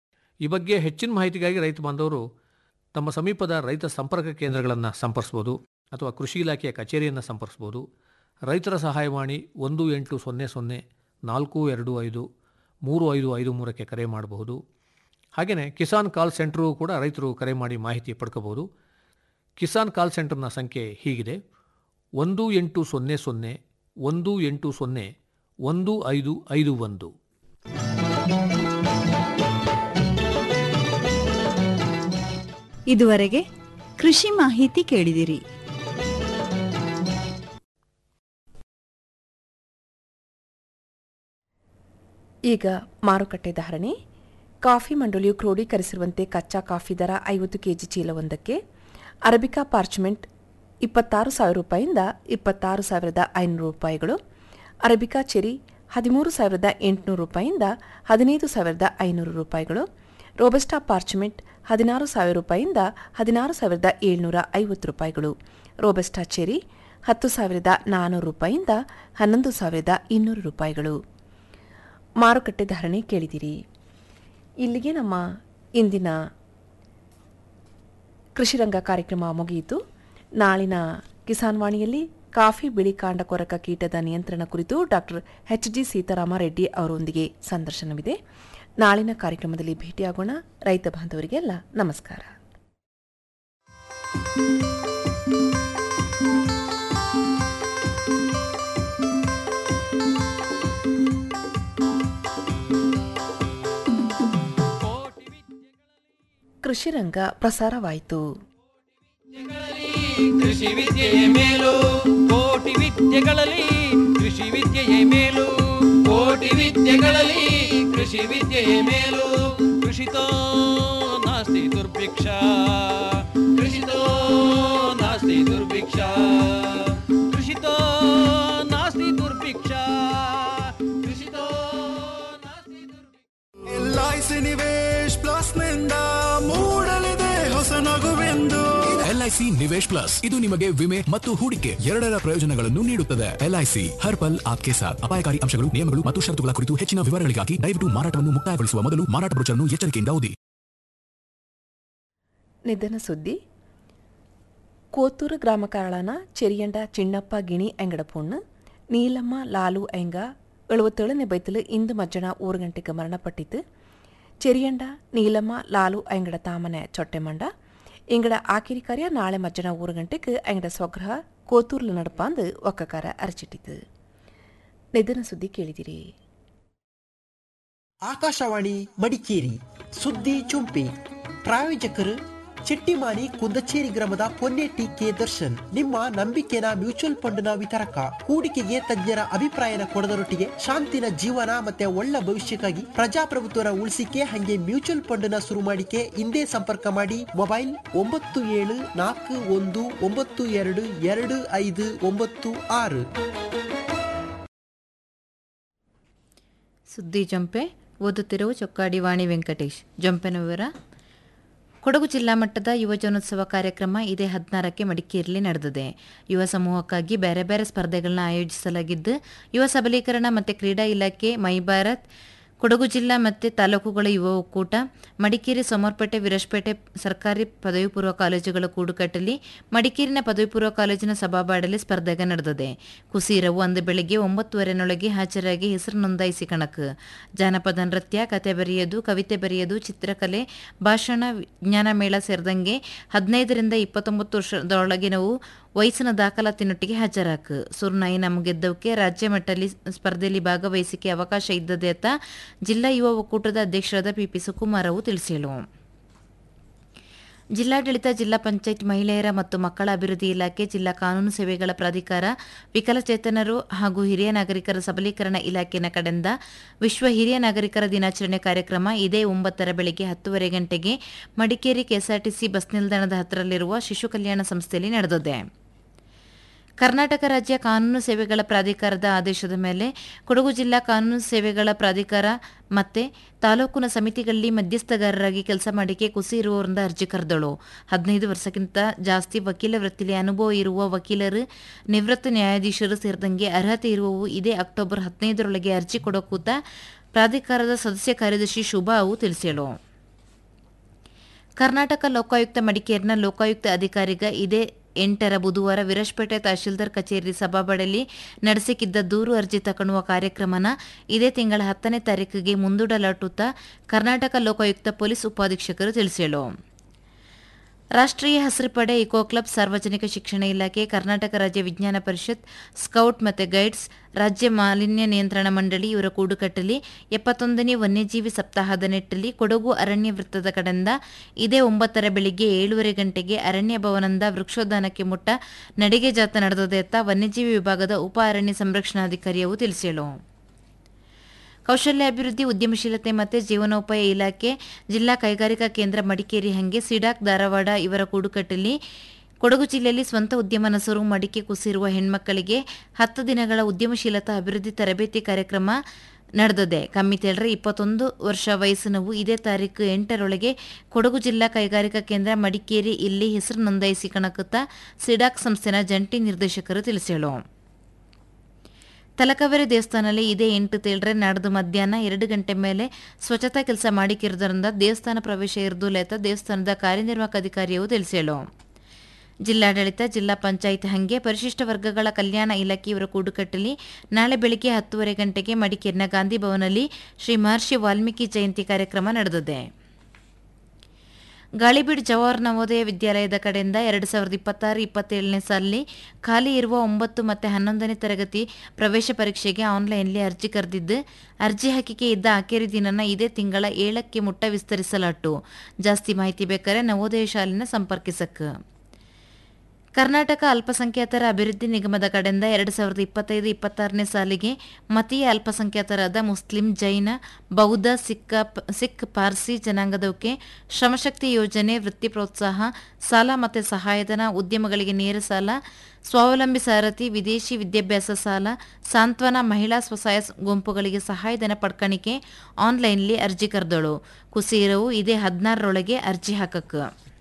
ಈ ಬಗ್ಗೆ ಹೆಚ್ಚಿನ ಮಾಹಿತಿಗಾಗಿ ರೈತ ಬಾಂಧವರು ತಮ್ಮ ಸಮೀಪದ ರೈತ ಸಂಪರ್ಕ ಕೇಂದ್ರಗಳನ್ನು ಸಂಪರ್ಸ್ಬೋದು ಅಥವಾ ಕೃಷಿ ಇಲಾಖೆಯ ಕಚೇರಿಯನ್ನು ಸಂಪರ್ಸ್ಬೋದು ರೈತರ ಸಹಾಯವಾಣಿ ಒಂದು ಎಂಟು ಸೊನ್ನೆ ಸೊನ್ನೆ ನಾಲ್ಕು ಎರಡು ಐದು ಮೂರು ಐದು ಐದು ಮೂರಕ್ಕೆ ಕರೆ ಮಾಡಬಹುದು ಹಾಗೆಯೇ ಕಿಸಾನ್ ಕಾಲ್ ಸೆಂಟ್ರೂ ಕೂಡ ರೈತರು ಕರೆ ಮಾಡಿ ಮಾಹಿತಿ ಪಡ್ಕೋಬಹುದು ಕಿಸಾನ್ ಕಾಲ್ ಸೆಂಟರ್ನ ಸಂಖ್ಯೆ ಹೀಗಿದೆ ಒಂದು ಎಂಟು ಸೊನ್ನೆ ಸೊನ್ನೆ ಒಂದು ಎಂಟು ಸೊನ್ನೆ ಒಂದು ಐದು ಐದು ಒಂದು ಇದುವರೆಗೆ ಕೃಷಿ ಮಾಹಿತಿ ಕೇಳಿದಿರಿ ಈಗ ಮಾರುಕಟ್ಟೆ ಧಾರಣೆ ಕಾಫಿ ಮಂಡಳಿಯು ಕ್ರೋಢೀಕರಿಸಿರುವಂತೆ ಕಚ್ಚಾ ಕಾಫಿ ದರ ಐವತ್ತು ಕೆಜಿ ಚೀಲವೊಂದಕ್ಕೆ ಅರಬಿಕಾ ಪಾರ್ಚ್ಮೆಂಟ್ ಇಪ್ಪತ್ತಾರು ಸಾವಿರ ರೂಪಾಯಿಂದ ಇಪ್ಪತ್ತಾರು ಸಾವಿರದ ಐನೂರು ರೂಪಾಯಿಗಳು ಅರಬಿಕಾ ಚೆರಿ ಹದಿಮೂರು ಸಾವಿರದ ಎಂಟುನೂರು ರೂಪಾಯಿಂದ ಹದಿನೈದು ಸಾವಿರದ ಐನೂರು ರೂಪಾಯಿಗಳು ರೋಬಸ್ಟಾ ಪಾರ್ಚ್ಮೆಂಟ್ ಹದಿನಾರು ಸಾವಿರ ರೂಪಾಯಿಂದ ಹದಿನಾರು ಸಾವಿರದ ಏಳ್ನೂರ ಐವತ್ತು ರೂಪಾಯಿಗಳು ರೋಬಸ್ಟಾ ಚೆರಿ ಹತ್ತು ಸಾವಿರದ ನಾನ್ನೂರು ರೂಪಾಯಿಂದ ಹನ್ನೊಂದು ಸಾವಿರದ ಇನ್ನೂರು ರೂಪಾಯಿಗಳು ಮಾರುಕಟ್ಟೆ ಧಾರಣೆ ಕೇಳಿದಿರಿ ಇಲ್ಲಿಗೆ ನಮ್ಮ ಇಂದಿನ ಕೃಷಿರಂಗ ಕಾರ್ಯಕ್ರಮ ಮುಗಿಯಿತು ನಾಳಿನ ಕಿಸಾನ್ ವಾಣಿಯಲ್ಲಿ ಕಾಫಿ ಬಿಳಿ ಕಾಂಡ ಕೊರಕ ಕೀಟದ ನಿಯಂತ್ರಣ ಕುರಿತು doctor H G Sitarama Reddy ಅವರೊಂದಿಗೆ ಸಂದರ್ಶನವಿದೆ ನಾಳಿನ ಕಾರ್ಯಕ್ರಮದಲ್ಲಿ ಭೇಟಿಯಾಗೋಣ ರೈತ ಬಾಂಧವರಿಗೆಲ್ಲ ನಮಸ್ಕಾರ ಕೃಷಿರಂಗ ಪ್ರಸಾರವಾಯಿತು ಕೃಷಿ ವಿದ್ಯೆಯ ಮೇಲು ಕೋಟಿ ವಿದ್ಯೆಗಳಲ್ಲಿ ಕೃಷಿ ವಿದ್ಯೆಯೇ ಮೇಲು ಕೋಟಿ ವಿದ್ಯೆಗಳಲ್ಲಿ ಕೃಷಿ ವಿದ್ಯೆಯ ಮೇಲು ಕೃಷಿತೋ ನಾಸ್ತಿ ದುರ್ಭಿಕ್ಷ ಕೃಷಿತೋ ನಾಸ್ತಿ ದುರ್ಭಿಕ್ಷ ಕೃಷಿತೋ ನಾಸ್ತಿ ದುರ್ಭಿಕ್ಷ ಕೃಷಿತೋ ನಾಸ್ತಿ ದುರ್ಭಿಕ್ಷ ಎಲ್ಐಸಿ ನಿವೇಶ್ ಪ್ಲಸ್ ನಿಂದ ಮೂಡಲಿದೆ ಹೊಸ ನಗುವೆಂದು ಎಲ್ಐಸಿ ನಿವೇಶ್ ಪ್ಲಸ್ ಇದು ನಿಮಗೆ ವಿಮೆ ಮತ್ತು ಹೂಡಿಕೆ ಎರಡರ ಪ್ರಯೋಜನಗಳನ್ನು ನೀಡುತ್ತದೆ ಎಲ್ಐಸಿ ಹರ್ ಪಲ್ ಆಪ್ಕೆ ಸಾಥ್ ಅಪಾಯಕಾರಿ ಅಂಶಗಳು ನಿಯಮಗಳು ಮತ್ತು ಷರತ್ತುಗಳ ಕುರಿತು ಹೆಚ್ಚಿನ ವಿವರಗಳಿಗಾಗಿ ದಯವಿಟ್ಟು ಮಾರಾಟವನ್ನು ಮುಕ್ತಾಯಗೊಳಿಸುವ ಮೊದಲು ಮಾರಾಟ ಬ್ರೋಚರ್ನ್ನು ಎಚ್ಚರಿಕೆಯಿಂದ ಓದಿ ನಿಧನ ಸುದ್ದಿ ಕೋತೂರು ಗ್ರಾಮ ಕಾರಳನ ಚೆರಿಯಂಡ ಚಿಣ್ಣಪ್ಪ ಗಿಣಿ ಎಂಗಡಪೊಣ್ಣು ನೀಲಮ್ಮ ಲಾಲು ಎಂಗ ಎಳುವತ್ತೇಳನೇ ಬೈತಲು ಇಂದು ಮಜ್ಜನ ಮೂರು ಗಂಟೆಗೆ ಮರಣಪಟ್ಟಿತು ಚೆರಿಯಂಡ ನೀಲಮ್ಮ ಲಾಲು ಅಂಗಡ ತಾಮನೆ ಚೊಟ್ಟೆಮಂಡ ಇಂಗಡ ಆಕಿರಿ ಕಾರ್ಯ ನಾಳೆ ಮಜ್ಜನ ಮೂರು ಗಂಟೆಗೆ ಅಂಗಡ ಸ್ವಗ್ರಹ ಕೋತೂರ್ಲು ನಡಪಾಂದು ಒಕ್ಕಕಾರ ಅರಚಿಟ್ಟಿತು ನಿಧನ ಸುದ್ದಿ ಕೇಳಿದಿರಿ ಆಕಾಶವಾಣಿ ಮಡಿಕೇರಿ ಸುದ್ದಿ ಚುಂಪಿ ಪ್ರಾಯೋಜಕರು ಚೆಟ್ಟಿಮಾನಿ ಕುಂದಚೇರಿ ಗ್ರಾಮದ ಪೊನ್ನೆಟ್ಟಿ ಕೆ ದರ್ಶನ್ ನಿಮ್ಮ ನಂಬಿಕೆನ ಮ್ಯೂಚುವಲ್ ಫಂಡ್ನ ವಿತರಕ ಹೂಡಿಕೆಗೆ ತಜ್ಞರ ಅಭಿಪ್ರಾಯನ ಕೊಡದರೊಟ್ಟಿಗೆ ಶಾಂತಿನ ಜೀವನ ಮತ್ತೆ ಒಳ್ಳೆ ಭವಿಷ್ಯಕ್ಕಾಗಿ ಪ್ರಜಾಪ್ರಭುತ್ವನ ಉಳಿಸಿಕೆ ಹಂಗೆ ಮ್ಯೂಚುವಲ್ ಫಂಡ್ನ ಶುರು ಮಾಡಿಕೆ ಹಿಂದೆ ಸಂಪರ್ಕ ಮಾಡಿ ಮೊಬೈಲ್ ಒಂಬತ್ತು ಏಳು ನಾಲ್ಕು ಒಂದು ಒಂಬತ್ತು ಎರಡು ಎರಡು ಐದು ಒಂಬತ್ತು ಆರು ಸುದ್ದಿ ಜಂಪೆ ಓದುತ್ತಿರುವ ಚೊಕ್ಕಾಡಿ ವಾಣಿ ವೆಂಕಟೇಶ್ ಜಂಪೆನ ವಿವರ ಕೊಡಗು ಜಿಲ್ಲಾ ಮಟ್ಟದ ಯುವಜನೋತ್ಸವ ಕಾರ್ಯಕ್ರಮ ಇದೇ ಹದಿನಾರಕ್ಕೆ ಮಡಿಕೇರಿಯಲ್ಲಿ ನಡೆದಿದೆ ಯುವ ಸಮೂಹಕ್ಕಾಗಿ ಬೇರೆ ಬೇರೆ ಸ್ಪರ್ಧೆಗಳನ್ನ ಆಯೋಜಿಸಲಾಗಿದ್ದು ಯುವ ಸಬಲೀಕರಣ ಮತ್ತು ಕ್ರೀಡಾ ಇಲಾಖೆ ಮೈ ಭಾರತ್ ಕೊಡಗು ಜಿಲ್ಲಾ ಮತ್ತು ತಾಲೂಕುಗಳ ಯುವ ಒಕ್ಕೂಟ ಮಡಿಕೇರಿ ಸೋಮರ್ಪೇಟೆ ವಿರಸ್ಪೇಟೆ ಸರ್ಕಾರಿ ಪದವಿ ಪೂರ್ವ ಕಾಲೇಜುಗಳ ಕೂಡುಕಟ್ಟಲ್ಲಿ ಮಡಿಕೇರಿನ ಪದವಿ ಪೂರ್ವ ಕಾಲೇಜಿನ ಸಭಾಬಾಡಲಿ ಸ್ಪರ್ಧೆಗೆ ನಡೆದಿದೆ ಕುಸೀರವು ಅಂದು ಬೆಳಿಗ್ಗೆ ಒಂಬತ್ತುವರೆನೊಳಗೆ ಹಾಜರಾಗಿ ಹೆಸರು ನೋಂದಾಯಿಸಿ ಕಣಕ್ ಜಾನಪದ ನೃತ್ಯ ಕತೆ ಬರೆಯೋದು ಕವಿತೆ ಬರೆಯೋದು ಚಿತ್ರಕಲೆ ಭಾಷಣ ವಿಜ್ಞಾನ ಮೇಳ ಸೇರಿದಂಗೆ ಹದಿನೈದರಿಂದ ಇಪ್ಪತ್ತೊಂಬತ್ತು ವರ್ಷದೊಳಗಿನವು ವಯಸ್ಸಿನ ದಾಖಲಾತಿನೊಟ್ಟಿಗೆ ಹಾಜರಾಕ್ ಸುರ್ನಾಯಿ ನಮಗೆದ್ದವಕ್ಕೆ ರಾಜ್ಯ ಮಟ್ಟದಲ್ಲಿ ಸ್ಪರ್ಧೆಯಲ್ಲಿ ಭಾಗವಹಿಸಿಕೆ ಅವಕಾಶ ಇದ್ದದೆ ಅಂತ ಜಿಲ್ಲಾ ಯುವ ಒಕ್ಕೂಟದ ಅಧ್ಯಕ್ಷರಾದ ಪಿಪಿ ಸುಕುಮಾರ್ ಅವು ತಿಳಿಸಿದರು ಜಿಲ್ಲಾಡಳಿತ ಜಿಲ್ಲಾ ಪಂಚಾಯತ್ ಮಹಿಳೆಯರ ಮತ್ತು ಮಕ್ಕಳ ಅಭಿವೃದ್ಧಿ ಇಲಾಖೆ ಜಿಲ್ಲಾ ಕಾನೂನು ಸೇವೆಗಳ ಪ್ರಾಧಿಕಾರ ವಿಕಲಚೇತನರು ಹಾಗೂ ಹಿರಿಯ ನಾಗರಿಕರ ಸಬಲೀಕರಣ ಇಲಾಖೆನ ಕಡೆಯಿಂದ ವಿಶ್ವ ಹಿರಿಯ ನಾಗರಿಕರ ದಿನಾಚರಣೆ ಕಾರ್ಯಕ್ರಮ ಇದೇ ಒಂಬತ್ತರ ಬೆಳಗ್ಗೆ ಹತ್ತುವರೆ ಗಂಟೆಗೆ ಮಡಿಕೇರಿ ಕೆಎಸ್ಆರ್ಟಿಸಿ ಬಸ್ ನಿಲ್ದಾಣದ ಹತ್ತಿರಲ್ಲಿರುವ ಶಿಶು ಕಲ್ಯಾಣ ಸಂಸ್ಥೆಯಲ್ಲಿ ನಡೆದಿದೆ ಕರ್ನಾಟಕ ರಾಜ್ಯ ಕಾನೂನು ಸೇವೆಗಳ ಪ್ರಾಧಿಕಾರದ ಆದೇಶದ ಮೇಲೆ ಕೊಡಗು ಜಿಲ್ಲಾ ಕಾನೂನು ಸೇವೆಗಳ ಪ್ರಾಧಿಕಾರ ಮತ್ತೆ ತಾಲೂಕಿನ ಸಮಿತಿಗಳಲ್ಲಿ ಮಧ್ಯಸ್ಥಗಾರರಾಗಿ ಕೆಲಸ ಮಾಡಿಕೆ ಕುಸಿ ಇರುವವರಿಂದ ಅರ್ಜಿ ಕರೆದಳು ಹದಿನೈದು ವರ್ಷಕ್ಕಿಂತ ಜಾಸ್ತಿ ವಕೀಲ ವೃತ್ತಿಲಿ ಅನುಭವ ಇರುವ ವಕೀಲರು ನಿವೃತ್ತ ನ್ಯಾಯಾಧೀಶರು ಸೇರಿದಂಗೆ ಅರ್ಹತೆ ಇರುವವು ಇದೇ ಅಕ್ಟೋಬರ್ ಹದಿನೈದರೊಳಗೆ ಅರ್ಜಿ ಕೊಡೋಕೂತ ಪ್ರಾಧಿಕಾರದ ಸದಸ್ಯ ಕಾರ್ಯದರ್ಶಿ ಶುಭಾ ಅವು ತಿಳಿಸ್ಯಾಳು ಕರ್ನಾಟಕ ಲೋಕಾಯುಕ್ತ ಮಡಿಕೇರಿನ ಲೋಕಾಯುಕ್ತ ಅಧಿಕಾರಿಗ ಇದೇ ಎಂಟರ ಬುಧವಾರ ವಿರಸ್ಪೇಟೆ ತಹಶೀಲ್ದಾರ್ ಕಚೇರಿ ಸಭಾಬಡಲಿ ನಡೆಸಿಕಿದ್ದ ದೂರು ಅರ್ಜಿ ತಗೊಳ್ಳುವ ಕಾರ್ಯಕ್ರಮನ ಇದೇ ತಿಂಗಳ ಹತ್ತನೇ ತಾರೀಕಿಗೆ ಮುಂದೂಡಲಾಟುತ್ತಾ ಕರ್ನಾಟಕ ಲೋಕಾಯುಕ್ತ ಪೊಲೀಸ್ ಉಪಾಧೀಕ್ಷಕರು ತಿಳಿಸಿದರು ರಾಷ್ಟ್ರೀಯ ಹಸಿರು ಪಡೆ ಇಕೋ ಕ್ಲಬ್ ಸಾರ್ವಜನಿಕ ಶಿಕ್ಷಣ ಇಲಾಖೆ ಕರ್ನಾಟಕ ರಾಜ್ಯ ವಿಜ್ಞಾನ ಪರಿಷತ್ ಸ್ಕೌಟ್ ಮತ್ತು ಗೈಡ್ಸ್ ರಾಜ್ಯ ಮಾಲಿನ್ಯ ನಿಯಂತ್ರಣ ಮಂಡಳಿ ಇವರ ಕೂಡುಕಟ್ಟಲಿ ಎಪ್ಪತ್ತೊಂದನೇ ವನ್ಯಜೀವಿ ಸಪ್ತಾಹದ ನಿಟ್ಟಲ್ಲಿ ಕೊಡಗು ಅರಣ್ಯ ವೃತ್ತದ ಕಡೆಯಿಂದ ಇದೇ ಒಂಬತ್ತರ ಬೆಳಿಗ್ಗೆ ಏಳುವರೆ ಗಂಟೆಗೆ ಅರಣ್ಯ ಭವನದ ವೃಕ್ಷೋದ್ಯಾನಕ್ಕೆ ಮುಟ್ಟ ನಡಿಗೆ ಜಾಥಾ ನಡೆದಿದೆ ಅಂತ ವನ್ಯಜೀವಿ ವಿಭಾಗದ ಉಪ ಅರಣ್ಯ ಸಂರಕ್ಷಣಾಧಿಕಾರಿಯವು ತಿಳಿಸಿದರು ಕೌಶಲ್ಯಾಭಿವೃದ್ಧಿ ಉದ್ಯಮಶೀಲತೆ ಮತ್ತು ಜೀವನೋಪಾಯ ಇಲಾಖೆ ಜಿಲ್ಲಾ ಕೈಗಾರಿಕಾ ಕೇಂದ್ರ ಮಡಿಕೇರಿ ಹಂಗೆ ಸಿಡಾಕ್ ಧಾರವಾಡ ಇವರ ಕೂಡುಕಟ್ಟಲ್ಲಿ ಕೊಡಗು ಜಿಲ್ಲೆಯಲ್ಲಿ ಸ್ವಂತ ಉದ್ಯಮ ನಸರು ಮಡಿಕೆ ಕುಸಿರುವ ಹೆಣ್ಮಕ್ಕಳಿಗೆ ಹತ್ತು ದಿನಗಳ ಉದ್ಯಮಶೀಲತಾ ಅಭಿವೃದ್ಧಿ ತರಬೇತಿ ಕಾರ್ಯಕ್ರಮ ನಡೆದಿದೆ ಕಮ್ಮಿ ತೇಳ್ರೆ ಇಪ್ಪತ್ತೊಂದು ವರ್ಷ ವಯಸ್ಸಿನವು ಇದೇ ತಾರೀಕು ಎಂಟರೊಳಗೆ ಕೊಡಗು ಜಿಲ್ಲಾ ಕೈಗಾರಿಕಾ ಕೇಂದ್ರ ಮಡಿಕೇರಿ ಇಲ್ಲಿ ಹೆಸರು ನೋಂದಾಯಿಸಿ ಕಣಕುತ್ತಾ ಸಿಡಾಕ್ ಸಂಸ್ಥೆನ ಜಂಟಿ ನಿರ್ದೇಶಕರು ತಿಳಿಸ್ಯಾಳು ತಲಕಾವೇರಿ ದೇವಸ್ಥಾನದಲ್ಲಿ ಇದೇ ಎಂಟು ತೇಳ್ರೆ ನಾಡ್ದು ಮಧ್ಯಾಹ್ನ ಎರಡು ಗಂಟೆ ಮೇಲೆ ಸ್ವಚ್ಛತಾ ಕೆಲಸ ಮಾಡಿಕಿರೋದ್ರಿಂದ ದೇವಸ್ಥಾನ ಪ್ರವೇಶ ಇರ್ದುಲೇತ ದೇವಸ್ಥಾನದ ಕಾರ್ಯನಿರ್ವಾಹಕ ಅಧಿಕಾರಿಯು ತಿಳಿಸ್ಯಾಳು ಜಿಲ್ಲಾಡಳಿತ ಜಿಲ್ಲಾ ಪಂಚಾಯತ್ ಹಂಗೆ ಪರಿಶಿಷ್ಟ ವರ್ಗಗಳ ಕಲ್ಯಾಣ ಇಲಾಖೆಯವರ ಕೂಡುಕಟ್ಟಲಿ ನಾಳೆ ಬೆಳಿಗ್ಗೆ ಹತ್ತುವರೆ ಗಂಟೆಗೆ ಮಡಿಕೇರಿನ ಗಾಂಧಿ ಭವನಲ್ಲಿ ಶ್ರೀ ಮಹರ್ಷಿ ವಾಲ್ಮೀಕಿ ಜಯಂತಿ ಕಾರ್ಯಕ್ರಮ ನಡೆದಿದೆ ಗಾಳಿಬೀಡ್ ಜವಾಹರ್ ನವೋದಯ ವಿದ್ಯಾಲಯದ ಕಡೆಯಿಂದ ಎರಡು ಸಾವಿರದ ಇಪ್ಪತ್ತಾರು ಇಪ್ಪತ್ತೇಳನೇ ಸಾಲಿನಲ್ಲಿ ಖಾಲಿ ಇರುವ ಒಂಬತ್ತು ಮತ್ತು ಹನ್ನೊಂದನೇ ತರಗತಿ ಪ್ರವೇಶ ಪರೀಕ್ಷೆಗೆ ಆನ್ಲೈನ್ಲಿ ಅರ್ಜಿ ಕರೆದಿದ್ದು ಅರ್ಜಿ ಹಾಕಿಕೆ ಇದ್ದ ಆಖರಿ ದಿನನ ಇದೇ ತಿಂಗಳ ಏಳಕ್ಕೆ ಮುಟ್ಟ ವಿಸ್ತರಿಸಲಾಟು ಜಾಸ್ತಿ ಮಾಹಿತಿ ಬೇಕಾದ್ರೆ ನವೋದಯ ಶಾಲೆನ ಸಂಪರ್ಕಿಸಕ್ಕೆ ಕರ್ನಾಟಕ ಅಲ್ಪಸಂಖ್ಯಾತರ ಅಭಿವೃದ್ಧಿ ನಿಗಮದ ಕಡೆಯಿಂದ ಎರಡು ಸಾವಿರದ ಇಪ್ಪತ್ತೈದು ಇಪ್ಪತ್ತಾರನೇ ಸಾಲಿಗೆ ಮತೀಯ ಅಲ್ಪಸಂಖ್ಯಾತರಾದ ಮುಸ್ಲಿಂ ಜೈನ ಬೌದ್ಧ ಸಿಕ್ಕ ಸಿಖ್ ಪಾರ್ಸಿ ಜನಾಂಗದವಕ್ಕೆ ಶ್ರಮಶಕ್ತಿ ಯೋಜನೆ ವೃತ್ತಿ ಪ್ರೋತ್ಸಾಹ ಸಾಲ ಮತ್ತು ಸಹಾಯಧನ ಉದ್ಯಮಗಳಿಗೆ ನೇರ ಸಾಲ ಸ್ವಾವಲಂಬಿ ಸಾರಥಿ ವಿದೇಶಿ ವಿದ್ಯಾಭ್ಯಾಸ ಸಾಲ ಸಾಂತ್ವನ ಮಹಿಳಾ ಸ್ವಸಹಾಯ ಗುಂಪುಗಳಿಗೆ ಸಹಾಯಧನ ಪಡ್ಕಣಿಕೆ ಆನ್ಲೈನ್ಲಿ ಅರ್ಜಿ ಕರೆದಳು ಕುಸೀರವು ಇದೇ ಹದಿನಾರರೊಳಗೆ ಅರ್ಜಿ ಹಾಕಕ್ಕೆ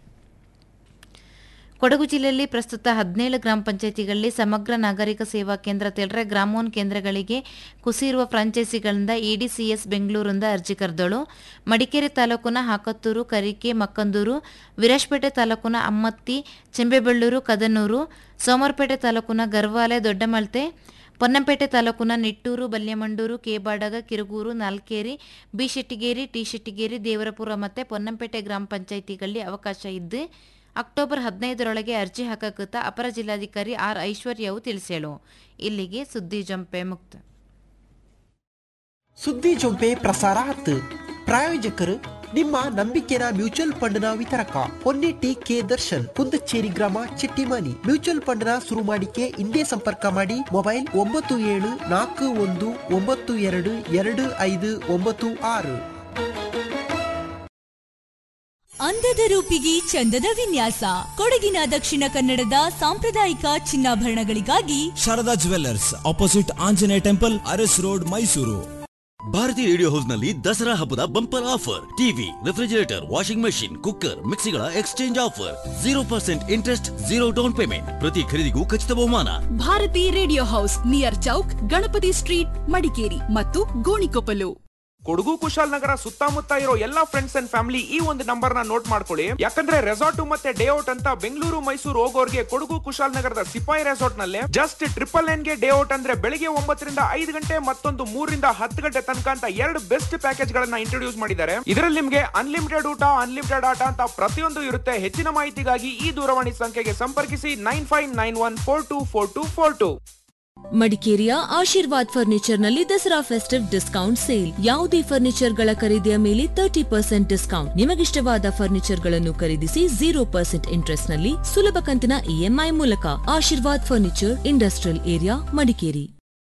ಕೊಡಗು ಜಿಲ್ಲೆಯಲ್ಲಿ ಪ್ರಸ್ತುತ ಹದಿನೇಳು ಗ್ರಾಮ ಪಂಚಾಯಿತಿಗಳಲ್ಲಿ ಸಮಗ್ರ ನಾಗರಿಕ ಸೇವಾ ಕೇಂದ್ರ ತೆಲ್ರೆ ಗ್ರಾಮೋನ್ ಕೇಂದ್ರಗಳಿಗೆ ಕುಸಿರುವ ಫ್ರಾಂಚೈಸಿಗಳಿಂದ ಇಡಿಸಿಎಸ್ ಬೆಂಗಳೂರಿಂದ ಅರ್ಜಿ ಕರೆದಳು ಮಡಿಕೇರಿ ತಾಲೂಕಿನ ಹಾಕತ್ತೂರು ಕರಿಕೆ ಮಕ್ಕಂದೂರು ವಿರಾಜಪೇಟೆ ತಾಲೂಕಿನ ಅಮ್ಮತ್ತಿ ಚೆಂಬೆಬೆಳ್ಳೂರು ಕದನೂರು ಸೋಮವಾರಪೇಟೆ ತಾಲೂಕಿನ ಗರ್ವಾಲೆ ದೊಡ್ಡಮಳ್ತೆ ಪೊನ್ನಂಪೇಟೆ ತಾಲೂಕಿನ ನಿಟ್ಟೂರು ಬಲ್ಯಮಂಡೂರು ಕೇಬಾಡಗ ಕಿರುಗೂರು ನಾಲ್ಕೇರಿ ಬಿ ಶೆಟ್ಟಿಗೇರಿ ಟಿ ಶೆಟ್ಟಿಗೇರಿ ದೇವರಪುರ ಮತ್ತು ಪೊನ್ನಂಪೇಟೆ ಗ್ರಾಮ ಪಂಚಾಯಿತಿಗಳಲ್ಲಿ ಅವಕಾಶ ಇದ್ದು ಅಕ್ಟೋಬರ್ ಹದಿನೈದರೊಳಗೆ ಅರ್ಜಿ ಹಾಕಕತ್ತ ಅಪರ ಜಿಲ್ಲಾಧಿಕಾರಿ ಆರ್ ಐಶ್ವರ್ಯವು ತಿಳಿಸೇಳು ಇಲ್ಲಿಗೆ ಸುದ್ದಿ ಜಂಪೆ ಮುಕ್ತ ಸುದ್ದಿ ಜೊಂಪೆ ಪ್ರಸಾರ ಹತ್ತು ಪ್ರಾಯೋಜಕರು ನಿಮ್ಮ ನಂಬಿಕೆನ ಮ್ಯೂಚುವಲ್ ಫಂಡ್ನ ವಿತರಕ ಹೊನ್ನೆಟ್ಟಿ ಕೆ ದರ್ಶನ್ ಕುಂದಚೇರಿ ಗ್ರಾಮ ಚಿಟ್ಟಿಮಾನಿ ಮ್ಯೂಚುವಲ್ ಫಂಡ್ನ ಶುರು ಮಾಡಿಕೆ ಇಂದೇ ಸಂಪರ್ಕ ಮಾಡಿ ಮೊಬೈಲ್ ಒಂಬತ್ತು ಏಳು ನಾಲ್ಕು ಒಂದು ಒಂಬತ್ತು ಎರಡು ಎರಡು ಐದು ಒಂಬತ್ತು ಆರು ಅಂದದ ರೂಪಿಗೆ ಚಂದದ ವಿನ್ಯಾಸ ಕೊಡಗಿನ ದಕ್ಷಿಣ ಕನ್ನಡದ ಸಾಂಪ್ರದಾಯಿಕ ಚಿನ್ನಾಭರಣಗಳಿಗಾಗಿ Sharada jewellers opposite Anjaneya temple Aras road Mysuru Bharati radio house ನಲ್ಲಿ ದಸರಾ ಹಬ್ಬದ bumper offer TV refrigerator washing machine cooker ಮಿಕ್ಸಿಗಳ exchange offer zero percent interest zero down payment ಪ್ರತಿ ಖರೀದಿಗೂ ಖಚಿತ ಬಹುಮಾನ Bharati radio house near Chowk Ganapati street Madikeri ಮತ್ತು ಗೋಣಿಕೊಪ್ಪಲು ಕೊಡಗು ಕುಶಾಲನಗರ ಸುತ್ತಮುತ್ತ ಇರೋ ಎಲ್ಲಾ ಫ್ರೆಂಡ್ಸ್ ಅಂಡ್ ಫ್ಯಾಮಿಲಿ ಈ ಒಂದು ನಂಬರ್ ನ ನೋಟ್ ಮಾಡ್ಕೊಳ್ಳಿ ಯಾಕಂದ್ರೆ ರೆಸಾರ್ಟ್ ಮತ್ತೆ ಡೇ ಔಟ್ ಅಂತ ಬೆಂಗಳೂರು ಮೈಸೂರು ಹೋಗೋರ್ಗೆ ಕೊಡಗು ಕುಶಾಲನಗರದ ಸಿಪಾಯಿ ರೆಸಾರ್ಟ್ ನಲ್ಲಿ ಜಸ್ಟ್ ಟ್ರಿಪಲ್ ನೈನ್ ಗೆ ಡೇ ಔಟ್ ಅಂದ್ರೆ ಬೆಳಿಗ್ಗೆ ಒಂಬತ್ತರಿಂದ ಐದು ಗಂಟೆ ಮತ್ತೊಂದು ಮೂರರಿಂದ ಹತ್ತು ಗಂಟೆ ತನಕ ಅಂತ ಎರಡು ಬೆಸ್ಟ್ ಪ್ಯಾಕೇಜ್ ಗಳನ್ನ ಇಂಟ್ರೊಡ್ಯೂಸ್ ಮಾಡಿದ್ದಾರೆ ಇದರಲ್ಲಿ ನಿಮ್ಗೆ ಅನ್ಲಿಮಿಟೆಡ್ ಊಟ ಅನ್ಲಿಮಿಟೆಡ್ ಆಟ ಅಂತ ಪ್ರತಿಯೊಂದು ಇರುತ್ತೆ ಹೆಚ್ಚಿನ ಮಾಹಿತಿಗಾಗಿ ಈ ದೂರವಾಣಿ ಸಂಖ್ಯೆಗೆ ಸಂಪರ್ಕಿಸಿ nine five nine one four two four two four two ಮಡಿಕೇರಿಯ ಆಶೀರ್ವಾದ್ ಫರ್ನಿಚರ್ ನಲ್ಲಿ ದಸರಾ ಫೆಸ್ಟಿವ್ ಡಿಸ್ಕೌಂಟ್ ಸೇಲ್ ಯಾವುದೇ ಫರ್ನಿಚರ್ ಗಳ ಖರೀದಿಯ ಮೇಲೆ ತರ್ಟಿ ಪರ್ಸೆಂಟ್ ಡಿಸ್ಕೌಂಟ್ ನಿಮಗಿಷ್ಟವಾದ ಫರ್ನಿಚರ್ ಗಳನ್ನು ಖರೀದಿಸಿ ಜೀರೋ ಪರ್ಸೆಂಟ್ ಇಂಟ್ರೆಸ್ಟ್ ನಲ್ಲಿ ಸುಲಭ ಕಂತಿನ ಇಎಂಐ ಮೂಲಕ Ashirwad furniture industrial area Madikeri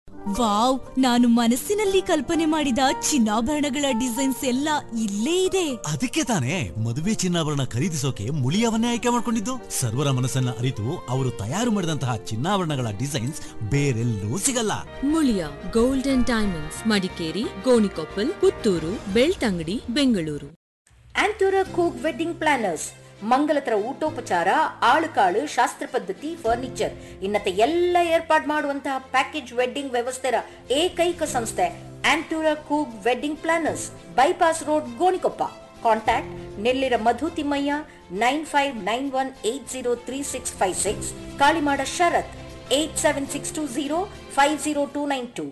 wow ನಾನು ಮನಸ್ಸಿನಲ್ಲಿ ಕಲ್ಪನೆ ಮಾಡಿದ ಚಿನ್ನಾಭರಣಗಳ ಡಿಸೈನ್ಸ್ ಎಲ್ಲ ಇಲ್ಲೇ ಇದೆ ಅದಕ್ಕೆ ತಾನೇ ಮದುವೆ ಚಿನ್ನಾಭರಣ ಖರೀದಿಸೋಕೆ ಮುಳಿಯವನ್ನೇ ಆಯ್ಕೆ ಮಾಡ್ಕೊಂಡಿದ್ದು ಸರ್ವರ ಮನಸ್ಸನ್ನ ಅರಿತು ಅವರು ತಯಾರು ಮಾಡಿದಂತಹ ಚಿನ್ನಾಭರಣಗಳ ಡಿಸೈನ್ಸ್ ಬೇರೆಲ್ಲೂ ಸಿಗಲ್ಲ Muliya gold and diamonds Madikeri Gonikoppal Puttur Belthangady Bengaluru Antoora ಕೂಕ್ ವೆಡ್ಡಿಂಗ್ ಪ್ಲಾನರ್ಸ್ ಮಂಗಲತರ ಊಟೋಪಚಾರ ಆಳುಕಾಳು ಶಾಸ್ತ್ರ ಪದ್ಧತಿ ಫರ್ನಿಚರ್ ಇನ್ನತೆ ಎಲ್ಲ ಏರ್ಪಾಡು ಮಾಡುವಂತಹ ಪ್ಯಾಕೇಜ್ ವೆಡ್ಡಿಂಗ್ ವ್ಯವಸ್ಥೆರ ಏಕೈಕ ಸಂಸ್ಥೆ ಆಂಟೂರ ಕೂಗ್ wedding planners bypass road Gonikoppa contact Nellira Madhu Thimmaiah nine five nine one eight zero three six five six Kalimada Sharath eight seven six two zero five zero two nine two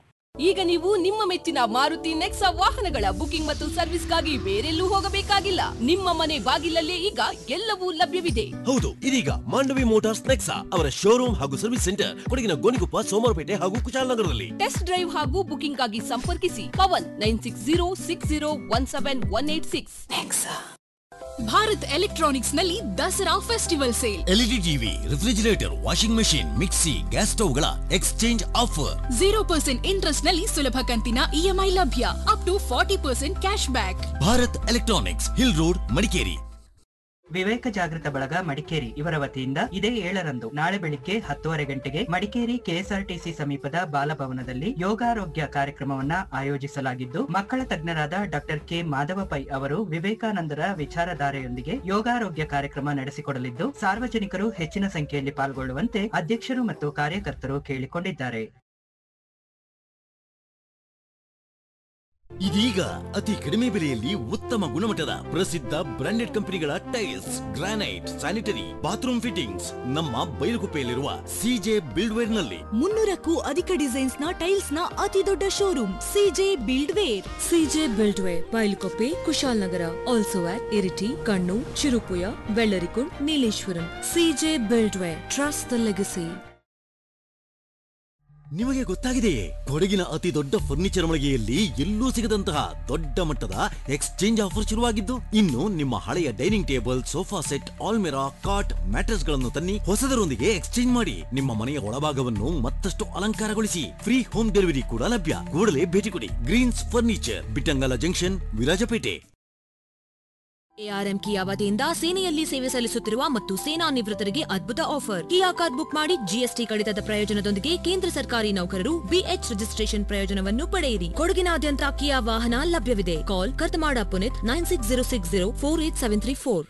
ಈಗ ನೀವು ನಿಮ್ಮ ಮೆಚ್ಚಿನ ಮಾರುತಿ ನೆಕ್ಸಾ ವಾಹನಗಳ ಬುಕಿಂಗ್ ಮತ್ತು ಸರ್ವಿಸ್ಗಾಗಿ ಬೇರೆಲ್ಲೂ ಹೋಗಬೇಕಾಗಿಲ್ಲ ನಿಮ್ಮ ಮನೆ ಬಾಗಿಲಲ್ಲೇ ಈಗ ಎಲ್ಲವೂ ಲಭ್ಯವಿದೆ ಹೌದು ಇದೀಗ ಮಾಂಡವಿ ಮೋಟಾರ್ಸ್ ನೆಕ್ಸಾ ಅವರ ಶೋರೂಮ್ ಹಾಗೂ ಸರ್ವಿಸ್ ಸೆಂಟರ್ ಕೊಡಗಿನ ಗೋಣಿಕೊಪ್ಪ ಸೋಮವಾರಪೇಟೆ ಹಾಗೂ ಕುಶಾಲನಗರದಲ್ಲಿ ಟೆಸ್ಟ್ ಡ್ರೈವ್ ಹಾಗೂ ಬುಕಿಂಗ್ ಆಗಿ ಸಂಪರ್ಕಿಸಿ Pavan nine six zero six zero one seven one eight six Bharat electronics ನಲ್ಲಿ Dasara festival sale LED TV refrigerator washing machine mixie gas ಸ್ಟವ್ಗಳ exchange offer zero percent interest ನಲ್ಲಿ ಸುಲಭ ಕಂತಿನ ಇಎಂಐ ಲಭ್ಯ up to forty percent cash back Bharat electronics hill road Madikeri Viveka Jagruta Balaga Madikeri ಇವರ ವತಿಯಿಂದ ಇದೇ ಏಳರಂದು ನಾಳೆ ಬೆಳಿಗ್ಗೆ ಹತ್ತುವರೆ ಗಂಟೆಗೆ ಮಡಿಕೇರಿ ಕೆಎಸ್ಆರ್ಟಿಸಿ ಸಮೀಪದ ಬಾಲಭವನದಲ್ಲಿ ಯೋಗಾರೋಗ್ಯ ಕಾರ್ಯಕ್ರಮವನ್ನ ಆಯೋಜಿಸಲಾಗಿದ್ದು ಮಕ್ಕಳ ತಜ್ಞರಾದ ಡಾಕ್ಟರ್ ಕೆ ಮಾಧವ ಪೈ ಅವರು ವಿವೇಕಾನಂದರ ವಿಚಾರಧಾರೆಯೊಂದಿಗೆ ಯೋಗಾರೋಗ್ಯ ಕಾರ್ಯಕ್ರಮ ನಡೆಸಿಕೊಡಲಿದ್ದು ಸಾರ್ವಜನಿಕರು ಹೆಚ್ಚಿನ ಸಂಖ್ಯೆಯಲ್ಲಿ ಪಾಲ್ಗೊಳ್ಳುವಂತೆ ಅಧ್ಯಕ್ಷರು ಮತ್ತು ಕಾರ್ಯಕರ್ತರು ಕೇಳಿಕೊಂಡಿದ್ದಾರೆ ಇದೀಗ ಅತಿ ಕಡಿಮೆ ಬೆಲೆಯಲ್ಲಿ ಉತ್ತಮ ಗುಣಮಟ್ಟದ ಪ್ರಸಿದ್ಧ ಬ್ರಾಂಡೆಡ್ ಕಂಪನಿಗಳ tiles granite sanitary bathroom fittings ನಮ್ಮ ಬೈಲುಗುಪ್ಪೆಯಲ್ಲಿರುವ ಸಿಜೆ ಬಿಲ್ಡ್ವೇರ್ ನಲ್ಲಿ ಮುನ್ನೂರಕ್ಕೂ ಅಧಿಕ ಡಿಸೈನ್ಸ್ ನ ಟೈಲ್ಸ್ ನ ಅತಿ ದೊಡ್ಡ showroom CJ buildware CJ buildware Bylakuppe Kushalnagar also at Iritty Kannur Cherupuzha Vellarikund Nileshwaram CJ buildware trust the legacy ನಿಮಗೆ ಗೊತ್ತಾಗಿದೆಯೇ ಕೊಡಗಿನ ಅತಿ ದೊಡ್ಡ ಫರ್ನಿಚರ್ ಮಳಿಗೆಯಲ್ಲಿ ಎಲ್ಲೂ ಸಿಗದಂತಹ ದೊಡ್ಡ ಮಟ್ಟದ ಎಕ್ಸ್ಚೇಂಜ್ ಆಫರ್ ಶುರುವಾಗಿದ್ದು ಇನ್ನು ನಿಮ್ಮ ಹಳೆಯ ಡೈನಿಂಗ್ ಟೇಬಲ್ ಸೋಫಾ ಸೆಟ್ ಆಲ್ಮೆರಾ ಕಾಟ್ ಮ್ಯಾಟ್ರೆಸ್ ಗಳನ್ನು ತನ್ನಿ ಹೊಸದರೊಂದಿಗೆ ಎಕ್ಸ್ಚೇಂಜ್ ಮಾಡಿ ನಿಮ್ಮ ಮನೆಯ ಒಳಭಾಗವನ್ನು ಮತ್ತಷ್ಟು ಅಲಂಕಾರಗೊಳಿಸಿ ಫ್ರೀ ಹೋಮ್ ಡೆಲಿವರಿ ಕೂಡ ಲಭ್ಯ ಕೂಡಲೇ ಭೇಟಿ ಕೊಡಿ greens furniture Bittangala junction Virajpet ARM Kia ವತಿಯಿಂದ ಸೇನೆಯಲ್ಲಿ ಸೇವೆ ಸಲ್ಲಿಸುತ್ತಿರುವ ಮತ್ತು ಸೇನಾ ನಿವೃತ್ತರಿಗೆ ಅದ್ಭುತ ಆಫರ್ ಕಿಯಾ ಕಾರ್ಡ್ ಬುಕ್ ಮಾಡಿ ಜಿಎಸ್ಟಿ ಕಡಿತದ ಪ್ರಯೋಜನದೊಂದಿಗೆ ಕೇಂದ್ರ ಸರ್ಕಾರಿ ನೌಕರರು ಬಿಎಚ್ ರಿಜಿಸ್ಟ್ರೇಷನ್ ಪ್ರಯೋಜನವನ್ನು ಪಡೆಯಿರಿ ಕೊಡಗಿನಾದ್ಯಂತ ಕಿಯಾ ವಾಹನ ಲಭ್ಯವಿದೆ call Karthamada Puneeth nine six zero six zero four eight seven three four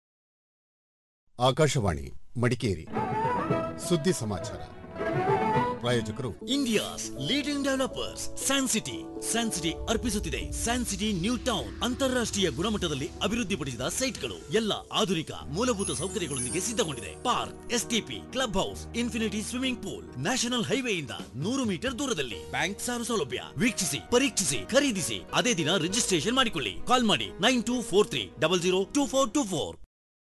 Akashvani Madikeri ಸುದ್ದಿ ಸಮಾಚಾರ ಪ್ರಾಯೋಜಕರು India's leading developers San City San City ಅರ್ಪಿಸುತ್ತಿದೆ ಸ್ಯಾನ್ ಸಿಟಿ ನ್ಯೂ ಟೌನ್ ಅಂತಾರಾಷ್ಟ್ರೀಯ ಗುಣಮಟ್ಟದಲ್ಲಿ ಅಭಿವೃದ್ಧಿಪಡಿಸಿದ ಸೈಟ್ಗಳು ಎಲ್ಲ ಆಧುನಿಕ ಮೂಲಭೂತ ಸೌಕರ್ಯಗಳೊಂದಿಗೆ ಸಿದ್ಧಗೊಂಡಿದೆ park STP club house infinity swimming pool national ಹೈವೇಯಿಂದ ನೂರು ಮೀಟರ್ ದೂರದಲ್ಲಿ ಬ್ಯಾಂಕ್ ಸಾಲ ಸೌಲಭ್ಯ ವೀಕ್ಷಿಸಿ ಪರೀಕ್ಷಿಸಿ ಖರೀದಿಸಿ ಅದೇ ದಿನ ರಿಜಿಸ್ಟ್ರೇಷನ್ ಮಾಡಿಕೊಳ್ಳಿ ಕಾಲ್ ಮಾಡಿ nine two four three double zero two four two four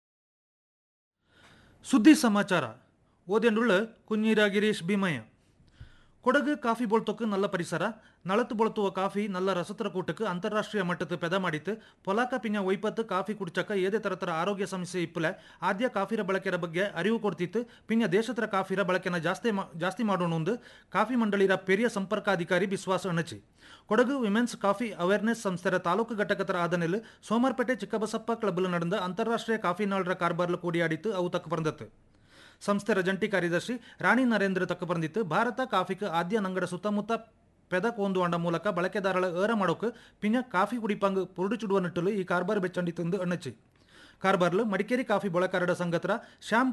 ಸುದ್ದಿ ಸಮಾಚಾರ ಓದೆಂಡುಳ್ಳ ಕುഞ്ഞിര ಗಿರೀಶ್ ಭೀಮಯ್ಯ ಕೊಡಗು ಕಾಫಿ ಬೊಳ್ತೊಕ್ಕು ನಲ್ಲ ಪರಿಸರ ನಳತ್ತು ಬೊಳ್ತುವ ಕಾಫಿ ನಲ್ಲ ರಸತರ ಕೂಟಕ್ಕೆ ಅಂತಾರಾಷ್ಟ್ರೀಯ ಮಟ್ಟದ ಪೆದ ಮಾಡಿತ್ತು ಪೊಲಾಕ ಪಿಂಜ ಒಯ್ಪತ್ತು ಕಾಫಿ ಕುಡಿಚಕ್ಕ ಏದೇ ತರತರ ಆರೋಗ್ಯ ಸಮಸ್ಯೆ ಇಪ್ಪಲೆ ಆದ್ಯ ಕಾಫಿರ ಬಳಕೆಯ ಬಗ್ಗೆ ಅರಿವು ಕೊಡ್ತಿತ್ತು ಪಿಂಜ ದೇಶತರ ಕಾಫಿರ ಬಳಕೆನ ಜಾಸ್ತಿ ಮಾ- ಜಾಸ್ತಿ ಮಾಡೋಣ ಒಂದು ಕಾಫಿ ಮಂಡಳಿರ ಪೆರಿಯ ಸಂಪರ್ಕಾಧಿಕಾರಿ ವಿಶ್ವಾಸ ಅಣಚಿ ಕೊಡಗು ವಿಮೆನ್ಸ್ ಕಾಫಿ ಅವೇರ್ನೆಸ್ ಸಂಸ್ಥೆಯ ತಾಲೂಕು ಘಟಕತರ ಆದನೆಲ್ ಸೋಮವಾರಪೇಟೆ ಚಿಕ್ಕಬಸಪ್ಪ ಕ್ಲಬ್ಲ್ ನಡೆದ ಅಂತಾರಾಷ್ಟ್ರೀಯ ಕಾಫಿ ನಾಳರ ಕಾರ್ಬಾರ್ಲು ಕೂಡಿಯಾಡಿತ್ತು ಅವು ತಕ್ಕ ಬಂದತ್ತು ಸಂಸ್ಥೆಯ ಜಂಟಿ ಕಾರ್ಯದರ್ಶಿ ರಾಣಿ ನರೇಂದ್ರ ತಕ್ಕ ಬಂದಿತ್ತು ಭಾರತ ಕಾಫಿಕ್ ಆದ್ಯ ನಂಗಡ ಸುತ್ತಮುತ್ತ ಪೆದಕ್ ಹೊಂದುವಂಡ ಮೂಲಕ ಬಳಕೆದಾರಳ ಏರ ಮಾಡೋಕೆ ಪಿಂಜ ಕಾಫಿ ಕುಡಿಪಂಗ್ ಪುರುಡು ಚುಡುವ ನಿಟ್ಟಲು ಈ ಕಾರ್ಬಾರ್ ಬೆಚ್ಚಂಡಿತ್ತು ಎಂದು ಅಣ್ಣಚ್ಚಿ ಕಾರ್ಬಾರ್ಲು ಮಡಿಕೇರಿ ಕಾಫಿ ಬಳಕಾರರ ಸಂಘತರ ಶ್ಯಾಮ್